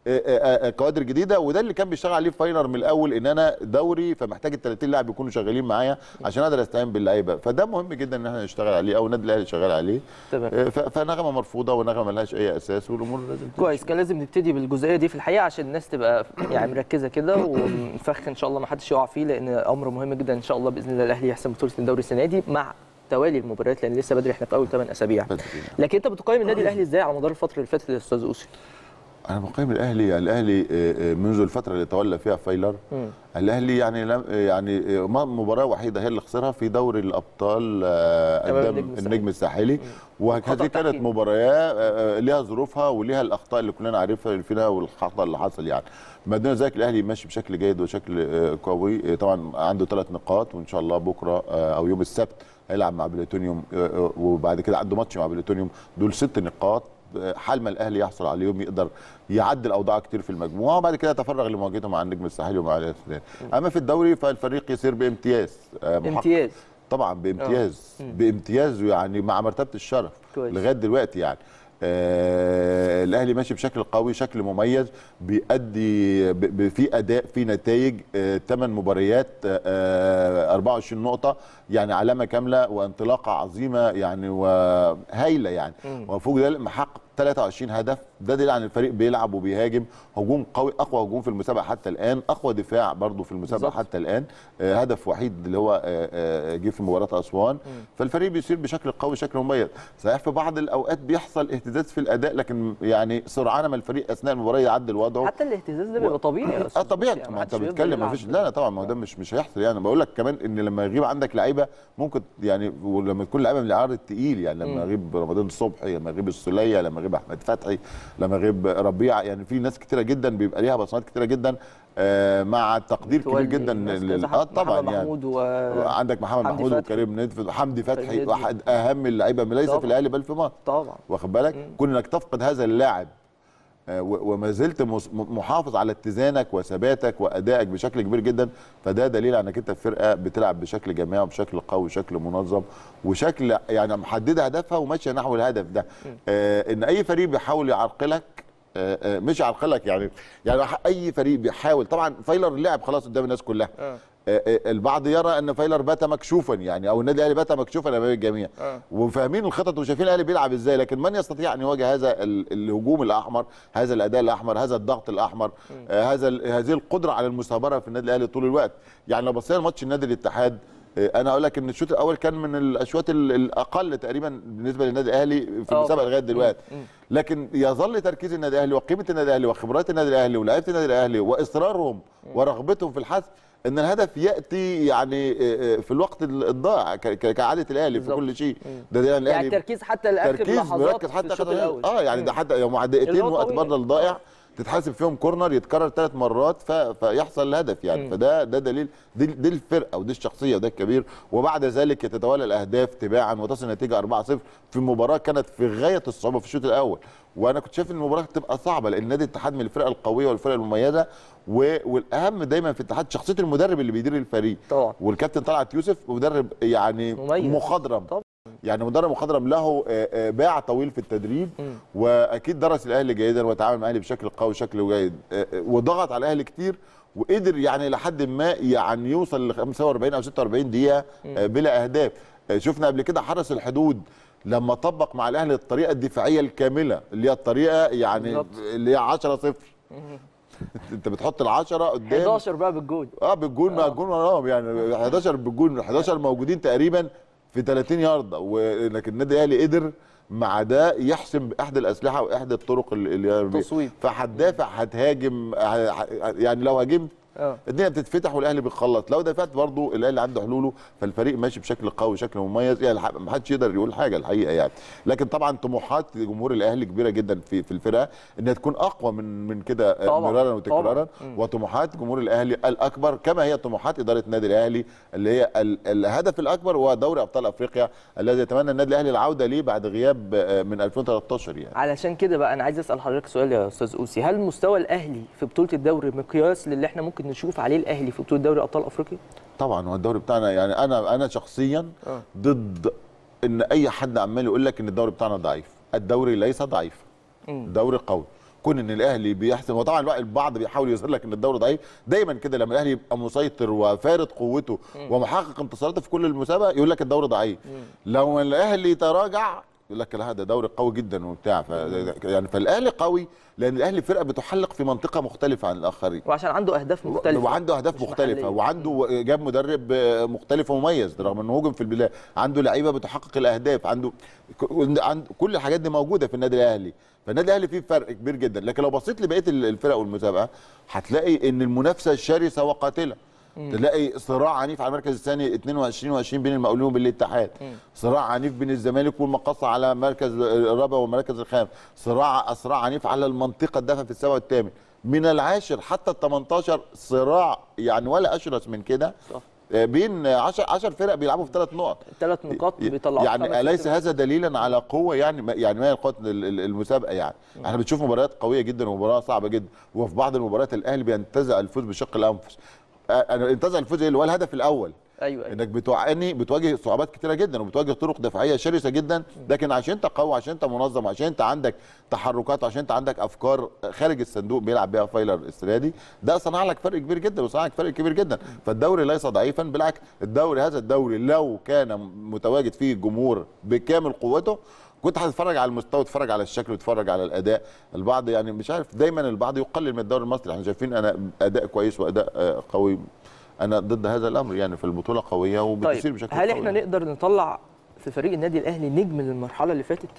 آه، آه، آه، كوادر جديده وده اللي كان بيشتغل عليه فايلر من الاول ان انا دوري فمحتاج ال 30 لاعب يكونوا شغالين معايا عشان اقدر استعين باللعيبه فده مهم جدا ان احنا نشتغل عليه او النادي الاهلي شغال عليه تمام. آه، ف- فنغمه مرفوضه ونغمه ملهاش اي اساس والامور لازم تمشي. كويس كان لازم نبتدي بالجزئيه دي في الحقيقه عشان الناس تبقى يعني مركزه كده ونفخ ان شاء الله ما حدش يقع فيه لان امر مهم جدا ان شاء الله باذن الله الاهلي يحسم بطوله الدوري السنه دي مع توالي المباريات لان لسه بدري احنا في اول 8 اسابيع بدري. لكن انت بتقيم النادي الاهلي ازاي على مدار الفتره اللي فاتت يا استاذ اوسي انا بقيم الاهلي يعني الاهلي آه، آه، منذ الفتره اللي تولى فيها فايلر الاهلي يعني لم يعني آه، ما- مباراه وحيده هي اللي خسرها في دوري الابطال آه، أمام قدام النجم الساحلي. النجم الساحلي خطأ وهذه كانت تحكيمي. مباريات آه، آه، ليها ظروفها وليها الاخطاء اللي كلنا عارفها اللي فيها والخطا اللي حصل يعني ما دون ذلك الاهلي ماشي بشكل جيد وشكل آه، قوي آه، طبعا عنده ثلاث نقاط وان شاء الله بكره آه، او يوم السبت هيلعب مع بلاتونيوم آه، آه، وبعد كده عنده ماتش مع بلاتونيوم دول ست نقاط آه، حال ما الاهلي يحصل عليهم يقدر يعدل اوضاع كتير في المجموعه وبعد كده يتفرغ لمواجهته مع النجم الساحلي ومع الهلال اما في الدوري فالفريق يسير بامتياز آه، محقق. امتياز طبعا بامتياز بامتياز يعني مع مرتبه الشرف كويس. لغايه دلوقتي يعني آه الاهلي ماشي بشكل قوي شكل مميز بيأدي ب- ب- في اداء في نتائج آه 8 مباريات آه 24 نقطه يعني علامه كامله وانطلاقه عظيمه يعني وهايله يعني وفوق ده محقق 23 هدف ده دليل عن الفريق بيلعب وبيهاجم هجوم قوي اقوى هجوم في المسابقه حتى الان اقوى دفاع برضه في المسابقه بالظبط. حتى الان آه هدف وحيد اللي هو آه آه جه في مباراه اسوان فالفريق بيسير بشكل قوي شكل مميز صحيح في بعض الاوقات بيحصل اهتزاز في الاداء لكن يعني سرعان ما الفريق اثناء المباراه يعدل وضعه حتى الاهتزاز ده بيبقى طبيعي يا اه أستاذ طبيعي أوسي، يعني ما انت محدش بيفضل بتتكلم ما يلعب. فيش لا لا طبعا ما هو ده مش مش هيحصل يعني بقول لك كمان ان لما يغيب عندك لعيبه ممكن يعني ولما تكون لعيبه من العيار التقيل يعني لما يغيب رمضان صبحي لما يغيب السوليه لما يغيب احمد فتحي لما يغيب ربيعه يعني في ناس كتيره جدا بيبقى ليها بصمات كتيره جدا آه مع تقدير كبير تولي جدا ناس لل- كذا، اه طبعا محمد يعني محمود و عندك محمد حمدي محمود فتحي. وكريم ندفد وحمدي فتحي ندفد. واحد اهم اللعيبه ليس طبعا. في الاهلي بل في مصر طبعا واخد بالك كون انك تفقد هذا اللاعب آه، و- وما زلت مس- م- محافظ على اتزانك وثباتك وادائك بشكل كبير جدا فده دليل على انك انت في فرقه بتلعب بشكل جماعي وبشكل قوي وشكل منظم وشكل يعني محدده هدفها وماشيه نحو الهدف ده آه ان اي فريق بيحاول يعرقلك آه، آه، مش يعرقلك يعني يعني اي فريق بيحاول طبعا فايلر لعب خلاص قدام الناس كلها آه. آه، آه، البعض يرى ان فايلر بات مكشوفا يعني او النادي الاهلي بات مكشوفا امام الجميع آه. وفاهمين الخطط وشايفين الاهلي بيلعب ازاي لكن من يستطيع ان يواجه هذا ال- الهجوم الاحمر هذا الاداء الاحمر هذا الضغط الاحمر آه، هذا ال- هذه القدره على المثابره في النادي الاهلي طول الوقت يعني لو بصينا لماتش النادي الاتحاد آه، انا اقول لك ان الشوط الاول كان من الاشواط ال- الاقل تقريبا بالنسبه للنادي الاهلي في آه. المسابقه لغايه دلوقتي لكن يظل تركيز النادي الاهلي وقيمه النادي الاهلي وخبرات النادي الاهلي ولاعيبه النادي الاهلي واصرارهم ورغبتهم في الحث ان الهدف ياتي يعني آه، آه، في الوقت الضائع ك- ك- كعاده الاهلي في بالظبط. كل شيء ده دليل يعني على الاهلي التركيز حتى لاخر تركيز لحظات مركز في حتى الشوط آخر- الاول اه يعني ده حتى يوم اللي دقيقتين هو وقت طبيعي. بدل ضائع آه. تتحاسب فيهم كورنر يتكرر ثلاث مرات ف... فيحصل الهدف يعني فده ده دليل دي, دي الفرقه ودي الشخصيه وده الكبير وبعد ذلك يتتوالى الاهداف تباعا وتصل النتيجه 4-0 في مباراه كانت في غايه الصعوبه في الشوط الاول وانا كنت شايف ان المباراه هتبقى صعبه لان نادي الاتحاد من الفرق القويه والفرق المميزه و... والاهم دايما في الاتحاد شخصيه المدرب اللي بيدير الفريق طبعا والكابتن طلعت يوسف مدرب يعني مميز. مخضرم طبعا. يعني مدرب مخضرم له آه، آه، باع طويل في التدريب واكيد درس الاهلي جيدا وتعامل مع الاهلي بشكل قوي وشكل جيد آه، آه، وضغط على الاهلي كتير وقدر يعني لحد ما يعني يوصل ل 45 او 46 دقيقه آه، بلا اهداف آه، شفنا قبل كده حرس الحدود لما طبق مع الاهلي الطريقه الدفاعيه الكامله اللي هي الطريقه يعني بالظبط. اللي هي 10 0 انت بتحط ال10 قدام 11 بقى بالجول اه بالجون مع الجون وراهم يعني 11 بالجون 11 موجودين تقريبا في 30 يارده ولكن النادي الاهلي قدر مع ده يحسم باحدى الاسلحه واحدى الطرق اللي اللي تصويب. فهتدافع هتهاجم ه- ه- يعني لو هاجمت اه الدنيا بتتفتح والاهلي بيخلص لو دفعت برضو الاهلي عنده حلوله فالفريق ماشي بشكل قوي شكل مميز يعني الح- ما حدش يقدر يقول حاجه الحقيقه يعني لكن طبعا طموحات جمهور الاهلي كبيره جدا في في الفرقه انها تكون اقوى من من كده طبعاً، مرارا وتكرارا طبعاً. وطموحات جمهور الاهلي الاكبر كما هي طموحات اداره النادي الاهلي اللي هي ال- الهدف الاكبر هو دوري ابطال افريقيا الذي يتمنى النادي الاهلي العوده ليه بعد غياب آه، من 2013 يعني علشان كده بقى انا عايز اسال حضرتك سؤال يا استاذ اوسي هل مستوى الاهلي في بطوله الدوري مقياس للي احنا ممكن نشوف عليه الاهلي في بطوله دوري ابطال افريقيا طبعا هو الدوري بتاعنا يعني انا انا شخصيا آه. ضد ان اي حد عمال يقول لك ان الدوري بتاعنا ضعيف الدوري ليس ضعيف مم. الدوري قوي كون ان الاهلي بيحسم وطبعا الوقت البعض بيحاول يظهر لك ان الدوري ضعيف دايما كده لما الاهلي يبقى مسيطر وفارض قوته ومحقق انتصاراته في كل المسابقه يقول لك الدوري ضعيف لو الاهلي تراجع يقول لك لا ده دوري قوي جدا وبتاع ف... يعني فالاهلي قوي لان الاهلي فرقه بتحلق في منطقه مختلفه عن الاخرين وعشان عنده اهداف مختلفه وعنده اهداف مش مختلفه محلية. وعنده جاب مدرب مختلف ومميز رغم انه هجم في البدايه عنده لعيبه بتحقق الاهداف عنده ك- عند كل الحاجات دي موجوده في النادي الاهلي فالنادي الاهلي فيه فرق كبير جدا لكن لو بصيت لبقيه الفرق والمسابقه هتلاقي ان المنافسه شرسه وقاتله تلاقي صراع عنيف على المركز الثاني 22 و20 بين المقاولين وبين الاتحاد صراع عنيف بين الزمالك والمقصه على مركز الرابع والمركز الخامس صراع صراع عنيف على المنطقه الدافع في السابع والثامن من العاشر حتى ال 18 صراع يعني ولا اشرس من كده صح. آه، بين 10 10 فرق بيلعبوا في ثلاث نقط ثلاث نقاط بيطلعوا يعني اليس هذا دليلا على قوه يعني ما- يعني ما هي القوه ال- ال- المسابقه يعني احنا بنشوف مباريات قويه جدا ومباراه صعبه جدا وفي بعض المباريات الاهلي بينتزع الفوز بشق الانفس آه، انا انتزع الفوز اللي هو الهدف الاول ايوه ايوه انك بتعاني بتواجه صعوبات كتيره جدا وبتواجه طرق دفاعيه شرسه جدا لكن عشان انت قوي عشان انت منظم عشان انت عندك تحركات عشان انت عندك افكار خارج الصندوق بيلعب بيها فايلر السنه دي ده صنع لك فرق كبير جدا وصنع لك فرق كبير جدا فالدوري ليس ضعيفا بالعكس الدوري هذا الدوري لو كان متواجد فيه الجمهور بكامل قوته كنت هتتفرج على المستوى وتتفرج على الشكل وتتفرج على الاداء البعض يعني مش عارف دايما البعض يقلل من الدوري المصري احنا شايفين انا اداء كويس واداء آه، قوي انا ضد هذا الامر يعني في البطوله قويه وبتسير طيب بشكل هل قوي احنا نقدر نطلع في فريق النادي الاهلي نجم للمرحله اللي فاتت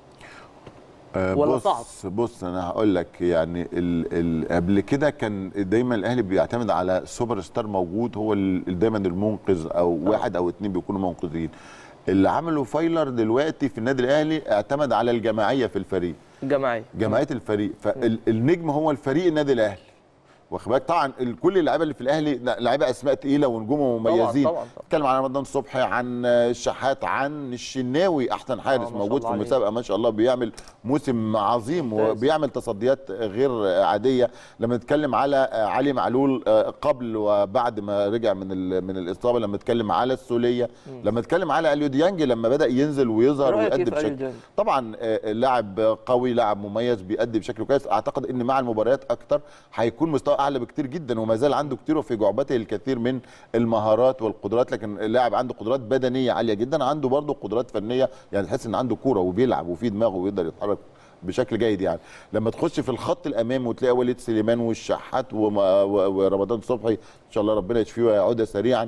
آه، ولا بص صعب؟ بص انا هقول لك يعني ال ال قبل كده كان دايما الاهلي بيعتمد على سوبر ستار موجود هو ال- دايما المنقذ او واحد او اتنين بيكونوا منقذين اللي عمله فايلر دلوقتي في النادي الاهلي اعتمد على الجماعيه في الفريق جماعيه جماعيه الفريق فالنجم هو الفريق النادي الاهلي واخد بالك طبعا ال- كل اللعيبه اللي في الاهلي لا، لعيبه اسماء تقيله ونجوم مميزين طبعاً، طبعاً. اتكلم عن رمضان صبحي عن الشحات عن الشناوي احسن حارس آه، ما شاء موجود الله في عليه. المسابقه ما شاء الله بيعمل موسم عظيم ممتاز. وبيعمل تصديات غير عاديه لما نتكلم على علي معلول قبل وبعد ما رجع من ال- من الاصابه لما نتكلم على السوليه لما نتكلم على اليو ديانج لما بدا ينزل ويظهر رأيك إيه ويؤدي في أليو بشكل ديانج؟ طبعا آه، لاعب قوي لاعب مميز بيأدي بشكل كويس اعتقد ان مع المباريات اكتر هيكون مستوى اعلى بكتير جدا وما زال عنده كتير وفي جعبته الكثير من المهارات والقدرات لكن اللاعب عنده قدرات بدنيه عاليه جدا عنده برضه قدرات فنيه يعني تحس ان عنده كوره وبيلعب وفي دماغه ويقدر يتحرك بشكل جيد يعني لما تخش في الخط الامامي وتلاقي وليد سليمان والشحات وما- و- ورمضان صبحي ان شاء الله ربنا يشفيه ويعود سريعا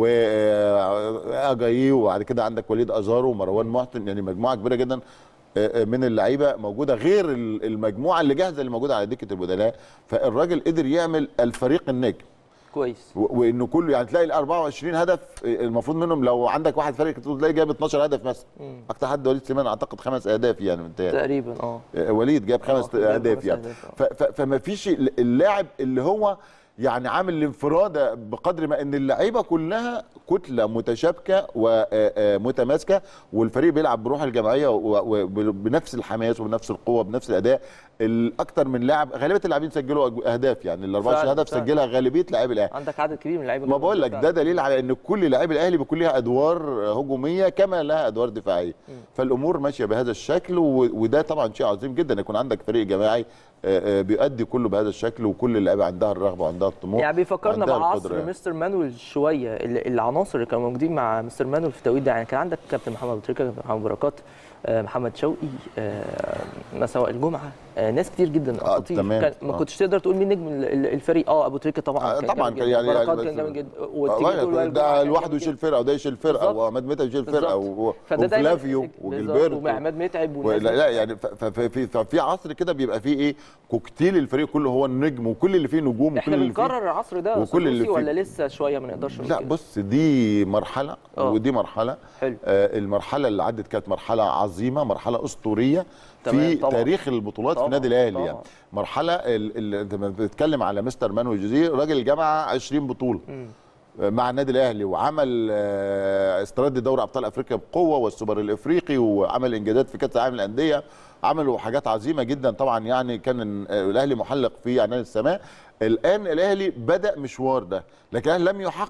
واجاييه وبعد كده عندك وليد ازارو ومروان محسن يعني مجموعه كبيره جدا آه، آه، من اللعيبه موجوده غير ال- المجموعه اللي جاهزه اللي موجوده على دكه البدلاء فالراجل قدر يعمل الفريق النجم كويس و- وانه كله يعني تلاقي ال 24 هدف آه، المفروض منهم لو عندك واحد فريق تلاقي جايب 12 هدف مثلا اكتر حد وليد سليمان اعتقد خمس اهداف يعني متهيألي. تقريبا اه آه، وليد جاب خمس جاب اهداف خمس يعني أهداف، آه. ف- ف- فما فيش ال- اللاعب اللي هو يعني عامل الانفراده بقدر ما ان اللعيبه كلها كتله متشابكه ومتماسكه والفريق بيلعب بروح الجماعيه وبنفس الحماس وبنفس القوه بنفس الاداء الاكثر من لاعب غالبيه اللاعبين سجلوا أج- اهداف يعني ال 24 فعلا، هدف فعلا. سجلها غالبيه لاعبي الاهلي عندك عدد كبير من اللعيبه ما بقول لك فعلا. ده دليل على ان كل لاعبي الاهلي بيكون لها ادوار هجوميه كما لها ادوار دفاعيه فالامور ماشيه بهذا الشكل و- وده طبعا شيء عظيم جدا يكون عندك فريق جماعي آه، آه، بيؤدي كله بهذا الشكل وكل اللعيبه عندها الرغبه وعندها الطموح يعني بيفكرنا وعندها بعصر القدرة يعني. مستر مانويل شويه ال- العناصر اللي كانوا موجودين مع مستر مانويل في التوقيت ده يعني كان عندك كابتن محمد أبو تريكه كابتن محمد بركات آه، محمد شوقي آه، مساء الجمعه آه، ناس كتير جدا آه، اساطير تمام. كان ما آه. كنتش تقدر تقول مين نجم ال- ال- الفريق اه ابو تريكه طبعا آه، كان طبعا جامد كان جداً. يعني بركات يعني كان جامد بس- جدا آه، وتيجي تقول وائل جمعة ده كان لوحده جامد يشيل جداً. فرقه وده يشيل فرقه بالظبط. وعماد متعب يشيل فرقه بالظبط. و- فده دايماً- وفلافيو بالظبط، وجilberto وعماد متعب والناس لا, دي. لا يعني ف- ف- في ففي عصر كده بيبقى فيه ايه كوكتيل الفريق كله هو النجم وكل اللي فيه نجوم احنا وكل اللي فيه بنكرر العصر ده وكل وكل اللي فيه- ولا لسه شويه ما نقدرش نقول لا كده؟ بص دي مرحله آه. ودي مرحله حلو. آه المرحله اللي عدت كانت مرحله عظيمه مرحله اسطوريه تمام، في طبعاً. تاريخ البطولات في طبعاً، النادي الاهلي طبعاً. يعني مرحله ال- ال- انت لما بتتكلم على مستر مانويل جوزيه راجل جمع 20 بطوله مع النادي الاهلي وعمل آه، استرد دوري ابطال افريقيا بقوه والسوبر الافريقي وعمل انجازات في كاس العالم للانديه عملوا حاجات عظيمه جدا طبعا يعني كان آه، الاهلي محلق في عنان السماء الان الاهلي بدا مشوار ده لكن الأهلي لم يحقق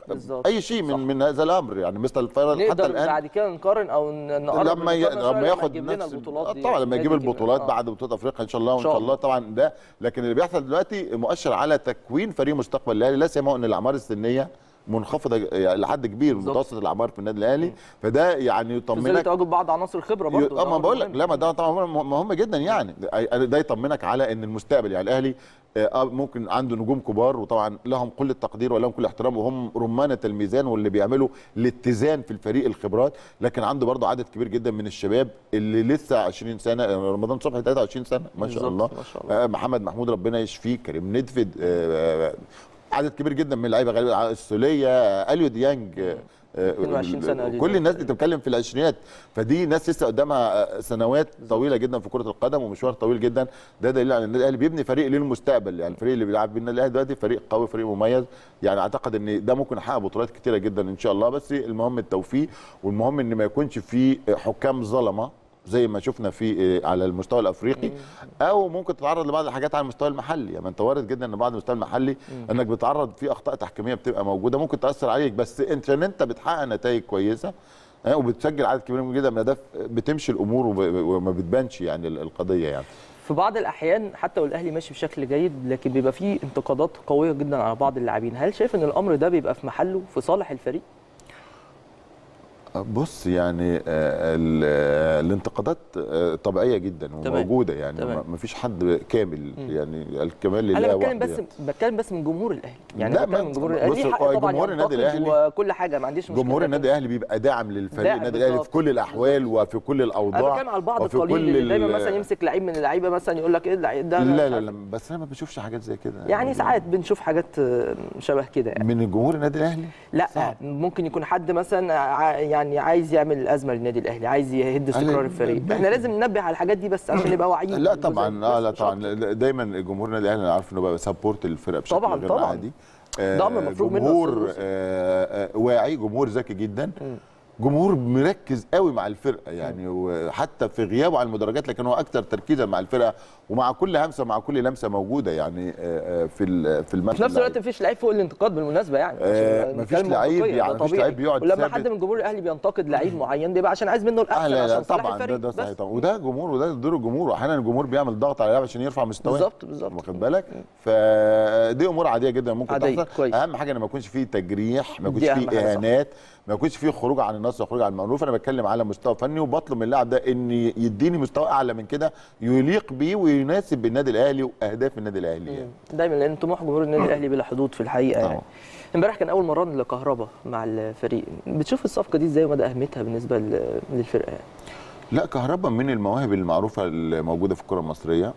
بالظبط. اي شيء من صح. من هذا الامر يعني مثل الفيرال حتى نقدر الان بعد كده نقارن او ن- نقرب لما ي... المقارنة شوية لما ياخد يجيب لنا نفس البطولات دي طبعا لما يجيب نادي كبير. البطولات آه. بعد بطوله افريقيا ان شاء الله وان شاء شاء الله الله. طبعا ده لكن اللي بيحصل دلوقتي مؤشر على تكوين فريق مستقبل الاهلي لا سيما ان الاعمار السنيه منخفضه يعني لحد كبير بالظبط. متوسط الاعمار في النادي الاهلي فده يعني في ظل يطمنك تواجد بعض عناصر الخبره ي- برضه اه ما بقول لك لا ما ده طبعا مهم مهم جدا يعني ده يطمنك على ان المستقبل يعني الاهلي آه، ممكن عنده نجوم كبار وطبعا لهم كل التقدير ولهم كل الاحترام وهم رمانه الميزان واللي بيعملوا الاتزان في الفريق الخبرات لكن عنده برضه عدد كبير جدا من الشباب اللي لسه 20 سنه آه، رمضان صبحي 23 سنه ما شاء بالظبط، الله ما شاء الله. آه، محمد محمود ربنا يشفيه كريم ندفد آه، آه، عدد كبير جدا من اللعيبه غالبا السوليه آه، اليو ديانج آه، آه، 22 سنة أليو كل ديانج. الناس دي بتتكلم في العشرينات فدي ناس لسه قدامها آه، سنوات طويله جدا في كره القدم ومشوار طويل جدا ده دليل على ان النادي الاهلي بيبني فريق للمستقبل يعني الفريق اللي بيلعب بيه النادي الاهلي دلوقتي فريق قوي فريق مميز يعني اعتقد ان ده ممكن يحقق بطولات كتيره جدا ان شاء الله بس المهم التوفيق والمهم ان ما يكونش في حكام ظلمه زي ما شفنا في على المستوى الافريقي او ممكن تتعرض لبعض الحاجات على المستوى المحلي يعني انت وارد جدا ان بعض المستوى المحلي انك بتتعرض في اخطاء تحكيميه بتبقى موجوده ممكن تاثر عليك بس انت ان انت بتحقق نتائج كويسه ها، وبتسجل عدد كبير جدا من الاهداف بتمشي الامور وب- وما بتبانش يعني القضيه يعني في بعض الاحيان حتى والاهلي ماشي بشكل جيد لكن بيبقى فيه انتقادات قويه جدا على بعض اللاعبين هل شايف ان الامر ده بيبقى في محله في صالح الفريق بص يعني آه، ال- آه، الانتقادات آه، طبيعيه جدا تمام. وموجوده يعني تمام. ما فيش حد كامل يعني الكمال لله انا بتكلم وحده بس يعني. بتكلم بس من جمهور الاهلي يعني لا، بتكلم ما- من جمهور بص، الاهلي ليه حق هو طبعا جمهور النادي ينتقد الأهلي- وكل حاجه ما عنديش مشكله جمهور لكن النادي الاهلي بيبقى داعم للفريق داعم النادي الاهلي في بالظبط. كل الاحوال وفي كل الاوضاع انا بتكلم على البعض وفي القليل كل اللي دايما ال- مثلا يمسك لعيب من اللعيبه مثلا يقول لك ايه اللعيب ده لا مش لا عارف. لا بس انا ما بشوفش حاجات زي كده يعني ساعات بنشوف حاجات آه، شبه كده يعني من الجمهور النادي الاهلي لا صعب. ممكن يكون حد مثلا ع- يعني عايز يعمل ازمه للنادي الاهلي عايز يهد استقرار أنا- الفريق ب- احنا لازم ننبه على الحاجات دي بس عشان نبقى واعيين لا بالجزء طبعا ده، اه بس لا مش طبعا أكتر. دايما جمهور النادي الاهلي انا عارف انه بقى سبورت الفرقه بشكل طبعاً، غير طبعاً. عادي ده أمر مفروغ منه جمهور أستاذ يوسف. آه آه واعي جمهور ذكي جدا جمهور مركز قوي مع الفرقه يعني وحتى في غيابه عن المدرجات لكن هو اكثر تركيزا مع الفرقه ومع كل همسه مع كل لمسه موجوده يعني آه، آه، في ال- في الماتش في نفس الوقت مفيش لعيب فوق الانتقاد بالمناسبه يعني آه، عشان مفيش نتكلم لعيب منطقيا، يعني ده مفيش طبيعي. لعيب بيقعد ولما ثابت. حد من جمهور الاهلي بينتقد لعيب معين بيبقى عشان عايز منه آه الاحسن لا لا عشان صالح طبعا ده الفريق ده بس. صحيح طبعا وده جمهور وده دور الجمهور واحيانا الجمهور بيعمل ضغط على اللاعب عشان يرفع مستواه بالظبط بالظبط واخد بالك فدي امور عاديه جدا ممكن عادية، تحصل كويس. اهم حاجه ان ما يكونش فيه تجريح ما دي يكونش أهم فيه حاجة، صح. اهانات ما يكونش فيه خروج عن النص وخروج عن المألوف انا بتكلم على مستوى فني وبطلب من اللاعب ده ان يديني مستوى اعلى من كده يليق بيه ويناسب بالنادي الاهلي واهداف النادي الاهلي يعني. دايما لان طموح جمهور النادي الاهلي بلا حدود في الحقيقه يعني طبعا. امبارح كان اول مره لكهربا مع الفريق بتشوف الصفقه دي ازاي ومدى اهميتها بالنسبه ل- للفرقه يعني لا كهربا من المواهب المعروفه الموجوده في الكره المصريه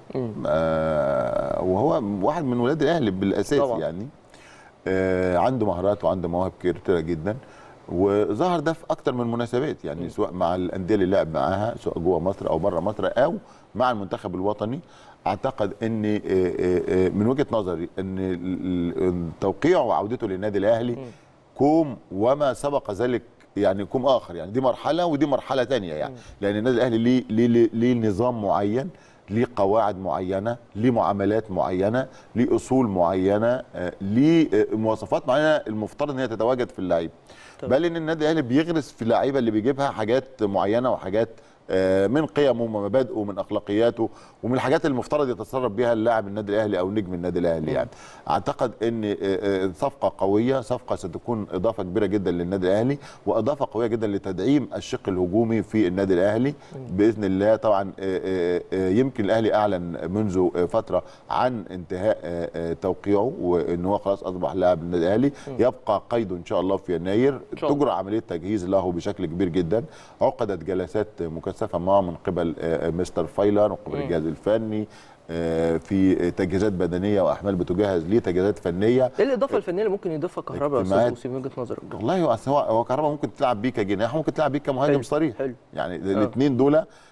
آه وهو واحد من ولاد الاهلي بالاساس طبعا. يعني آه عنده مهارات وعنده مواهب كتيره جدا وظهر ده في اكتر من مناسبات يعني سواء مع الانديه اللي لعب معاها سواء جوه مصر او بره مصر او مع المنتخب الوطني اعتقد ان آه، آه، آه، من وجهه نظري ان ال- ال- توقيعه وعودته للنادي الاهلي كوم وما سبق ذلك يعني كوم اخر يعني دي مرحله ودي مرحله تانية يعني لان النادي الاهلي ليه ليه ليه, ليه نظام معين ليه قواعد معينه ليه معاملات معينه ليه اصول معينه آه، ليه آه، مواصفات معينه المفترض ان هي تتواجد في اللعيب تمام. بل ان النادي الاهلي بيغرس في اللعيبه اللي بيجيبها حاجات معينه وحاجات آه، من قيمه ومبادئه ومن اخلاقياته ومن الحاجات اللي المفترض يتصرف بها اللاعب النادي الاهلي او نجم النادي الاهلي يعني اعتقد ان آه، آه، صفقه قويه صفقه ستكون اضافه كبيره جدا للنادي الاهلي واضافه قويه جدا لتدعيم الشق الهجومي في النادي الاهلي باذن الله طبعا آه، آه، آه، يمكن الاهلي اعلن منذ آه، فتره عن انتهاء آه، آه، توقيعه وان هو خلاص اصبح لاعب النادي الاهلي يبقى قيده ان شاء الله في يناير شاء الله. تجرى عمليه تجهيز له بشكل كبير جدا عقدت جلسات مكثفه معه من قبل آه، مستر فايلر وقبل مم. الجهاز الفني آه، في تجهيزات بدنيه واحمال بتجهز ليه تجهيزات فنيه ايه الاضافه الفنيه اللي ممكن يضيفها كهربا يا استاذ اجتماعات. موسى من وجهه نظرك والله هو أصل هو هو كهربا ممكن تلعب بيه كجناح وممكن تلعب بيه كمهاجم حلو، صريح حلو. يعني الاثنين دول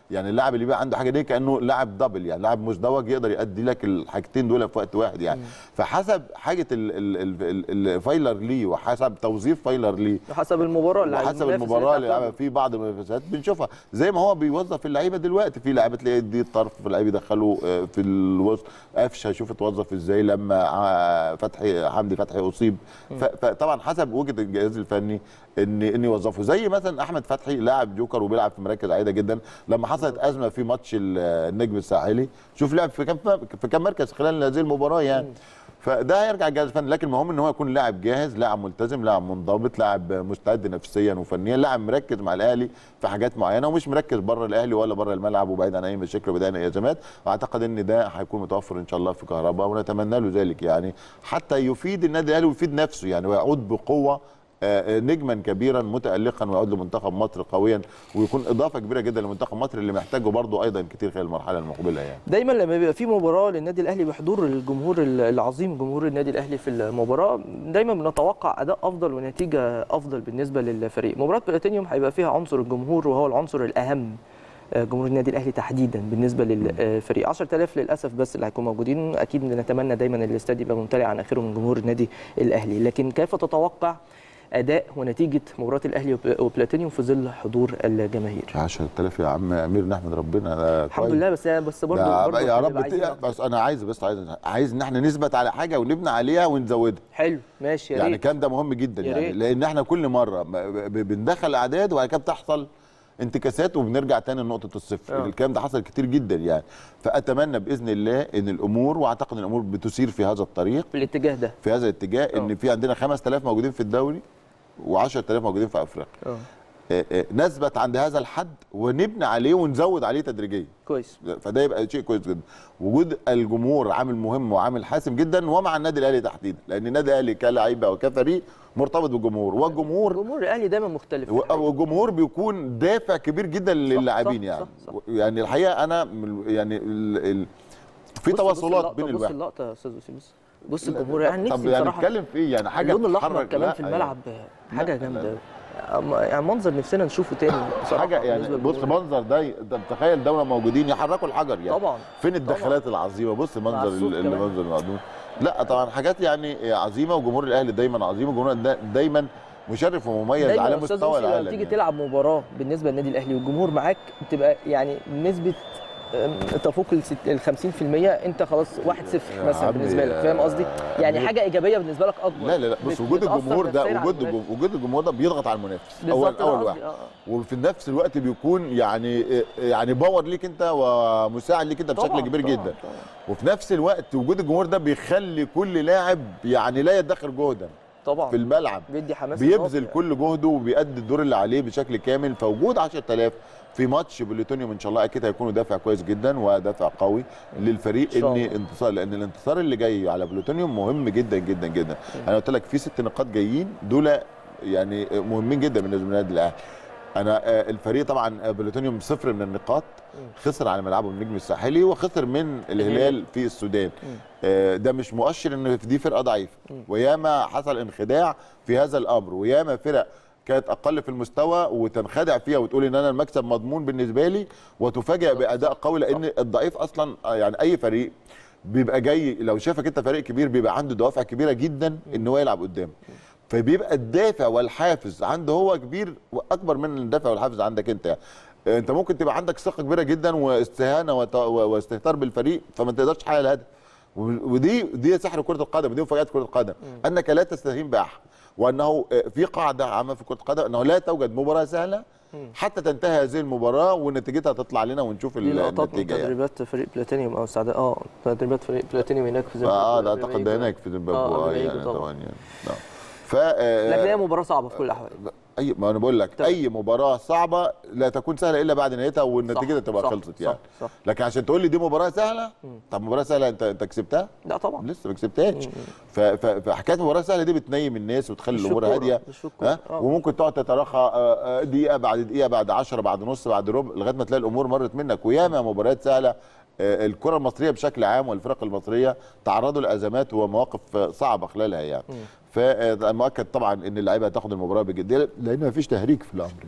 يعني اللاعب اللي بيبقى عنده حاجه دي كانه لاعب دبل يعني لاعب مزدوج يقدر يؤدي لك الحاجتين دول في وقت واحد يعني فحسب حاجه ال- ال- ال- ال- الفايلر ليه وحسب توظيف فايلر ليه حسب المباراه اللي وحسب المنافس المباراه اللي هتلعبها. لعبها في بعض المنافسات بنشوفها زي ما هو بيوظف اللعيبه دلوقتي في لعيبه تلاقي دي الطرف في لعيب يدخله آه، في الوسط قفشه شوف اتوظف ازاي لما آه، فتحي حمدي فتحي اصيب ف- فطبعا حسب وجهه الجهاز الفني ان ان يوظفه زي مثلا احمد فتحي لاعب جوكر وبيلعب في مراكز عديده جدا لما حصلت ازمه في ماتش ال- النجم الساحلي شوف لعب في كام في كام مركز خلال هذه المباراه يعني فده هيرجع الجهاز الفني لكن المهم ان هو يكون لاعب جاهز لاعب ملتزم لاعب منضبط لاعب مستعد نفسيا وفنيا لاعب مركز مع الاهلي في حاجات معينه ومش مركز بره الاهلي ولا بره الملعب وبعيد عن اي مشاكل وبعيد عن اي ازمات واعتقد ان ده هيكون متوفر ان شاء الله في كهرباء ونتمنى له ذلك يعني حتى يفيد النادي الاهلي ويفيد نفسه يعني ويعود بقوه آه، نجما كبيرا متالقا ويعود لمنتخب مصر قويا ويكون اضافه كبيره جدا لمنتخب مصر اللي محتاجه برضه ايضا كتير خلال المرحله المقبله يعني دايما لما بيبقى في مباراه للنادي الاهلي بحضور الجمهور العظيم جمهور النادي الاهلي في المباراه دايما بنتوقع اداء افضل ونتيجه افضل بالنسبه للفريق مباراه بلاتينيوم هيبقى فيها عنصر الجمهور وهو العنصر الاهم آه، جمهور النادي الاهلي تحديدا بالنسبه للفريق 10000 للاسف بس اللي هيكونوا موجودين اكيد نتمنى دايما الاستاد يبقى ممتلئ عن اخره من جمهور النادي الاهلي لكن كيف تتوقع اداء ونتيجه مباراه الاهلي وبلاتينيوم في ظل حضور الجماهير 10000 يا عم امير نحمد ربنا ده الحمد كويس. لله بس بس برضه يا, برضه يا هنبقى رب عايزين ت- أكتر. بس انا عايز بس عايز عايز ان احنا نثبت على حاجه ونبني عليها ونزودها حلو ماشي يا يعني ريت كان ده مهم جدا يا يعني ريت. لان احنا كل مره ب- ب- بندخل اعداد وبعد كده بتحصل انتكاسات وبنرجع تاني لنقطه الصفر آه. الكلام ده حصل كتير جدا يعني فاتمنى باذن الله ان الامور واعتقد ان الامور بتسير في هذا الطريق في الاتجاه ده في هذا الاتجاه ان آه. في عندنا 5000 موجودين في الدوري و10000 موجودين في افريقيا اه آه، آه، نثبت عند هذا الحد ونبني عليه ونزود عليه تدريجيا كويس فده يبقى شيء كويس جدا وجود الجمهور عامل مهم وعامل حاسم جدا ومع النادي الاهلي تحديدا لان النادي الاهلي كلاعيبه وكفريق مرتبط بالجمهور والجمهور جمهور الاهلي دايما مختلف و- والجمهور بيكون دافع كبير جدا للاعبين صح، يعني صح، صح. يعني الحقيقه انا من- يعني ال ال في بص- بص تواصلات اللقطة- بين بص الواحد اللقطه يا استاذ وسيم بص بص الجمهور يعني طب نفسي يعني بصراحه نتكلم في ايه يعني حاجه اللون الاحمر تتحرك، كمان لا، في يعني الملعب حاجه لا، جامده لا. أما- يعني منظر نفسنا نشوفه تاني بصراحه حاجه يعني بالنسبة بص للجمهور. منظر ده انت تخيل دوله موجودين يحركوا الحجر يعني طبعا فين الدخلات العظيمه بص منظر الصوت ال- كمان. المنظر المعدوم لا طبعا حاجات يعني عظيمه وجمهور الاهلي دايما عظيم وجمهور دا- دايما مشرف ومميز دايما على يا أستاذ مستوى وسيم لما العالم تيجي يعني. تلعب مباراه بالنسبه للنادي الاهلي والجمهور معاك بتبقى يعني نسبه أم، تفوق ال ست- ال 50% انت خلاص 1-0 يا مثلا عمي بالنسبه لك يا فاهم قصدي؟ يعني أمير. حاجه ايجابيه بالنسبه لك اكبر لا لا لا بص بت- وجود بتأثر الجمهور ده نفسياً على وجود المنافس. الجم- وجود الجمهور ده بيضغط على المنافس اول بالظبط أنا اول قصدي، واحد آه. وفي نفس الوقت بيكون يعني يعني باور ليك انت ومساعد ليك انت بشكل طبعاً، كبير طبعاً، جدا طبعاً. وفي نفس الوقت وجود الجمهور ده بيخلي كل لاعب يعني لا يدخر جهدا طبعا في الملعب بيدي حماس بيبذل إضافي. كل جهده وبيأدي الدور اللي عليه بشكل كامل فوجود 10000 في ماتش بلوتونيوم ان شاء الله اكيد هيكونوا دافع كويس جدا ودافع قوي للفريق إن شاء ان الله. انتصار لان الانتصار اللي جاي على بلوتونيوم مهم جدا جدا جدا انا قلت لك في ست نقاط جايين دول يعني مهمين جدا بالنسبه للنادي الاهلي انا آه، الفريق طبعا آه، بلوتونيوم صفر من النقاط خسر على ملعبه من النجم الساحلي وخسر من الهلال في السودان آه، ده مش مؤشر ان دي فرقه ضعيفه وياما حصل انخداع في هذا الامر وياما فرق كانت اقل في المستوى وتنخدع فيها وتقول ان انا المكسب مضمون بالنسبه لي وتفاجئ باداء قوي لان الضعيف اصلا آه، يعني اي فريق بيبقى جاي لو شافك انت فريق كبير بيبقى عنده دوافع كبيره جدا ان هو يلعب قدام فبيبقى الدافع والحافز عنده هو كبير واكبر من الدافع والحافز عندك انت انت ممكن تبقى عندك ثقه كبيره جدا واستهانه وت- واستهتار بالفريق فما تقدرش تحقق الهدف و- ودي دي سحر كره القدم ودي مفاجات كره القدم انك لا تستهين باحد وانه في قاعده عامه في كره القدم انه لا توجد مباراه سهله حتى تنتهي هذه المباراه ونتيجتها تطلع لنا ونشوف دي لقطات من النتيجه يعني. تدريبات فريق بلاتينيوم او استعداد اه تدريبات فريق بلاتينيوم هناك في زيمبابوي اه ده قبل ما اعتقد يجوا. ده هناك في زيمبابوي آه، قبل آه ما يعني يجوا طبعاً. طبعا يعني نعم. ف آه، لكن هي مباراه صعبه في كل الاحوال اي ما انا بقول لك تمام. اي مباراه صعبه لا تكون سهله الا بعد نهايتها والنتيجه صح، تبقى صح، خلصت صح، يعني صح. لكن عشان تقول لي دي مباراه سهله طب مباراه سهله انت انت كسبتها لا طبعا لسه ما كسبتهاش ف- ف- فحكايه مباراه سهله دي بتنيم الناس وتخلي مش في الامور الكورة، هاديه مش في الكورة، ها آه. وممكن تقعد تتراخى آه، آه، دقيقه بعد دقيقه بعد 10 بعد نص بعد ربع لغايه ما تلاقي الامور مرت منك وياما مباريات سهله آه، الكره المصريه بشكل عام والفرق المصريه تعرضوا لازمات ومواقف آه، صعبه خلالها يعني فمؤكد طبعا ان اللعيبه هتاخد المباراه بجديه لان ما فيش تهريج في الامر يعني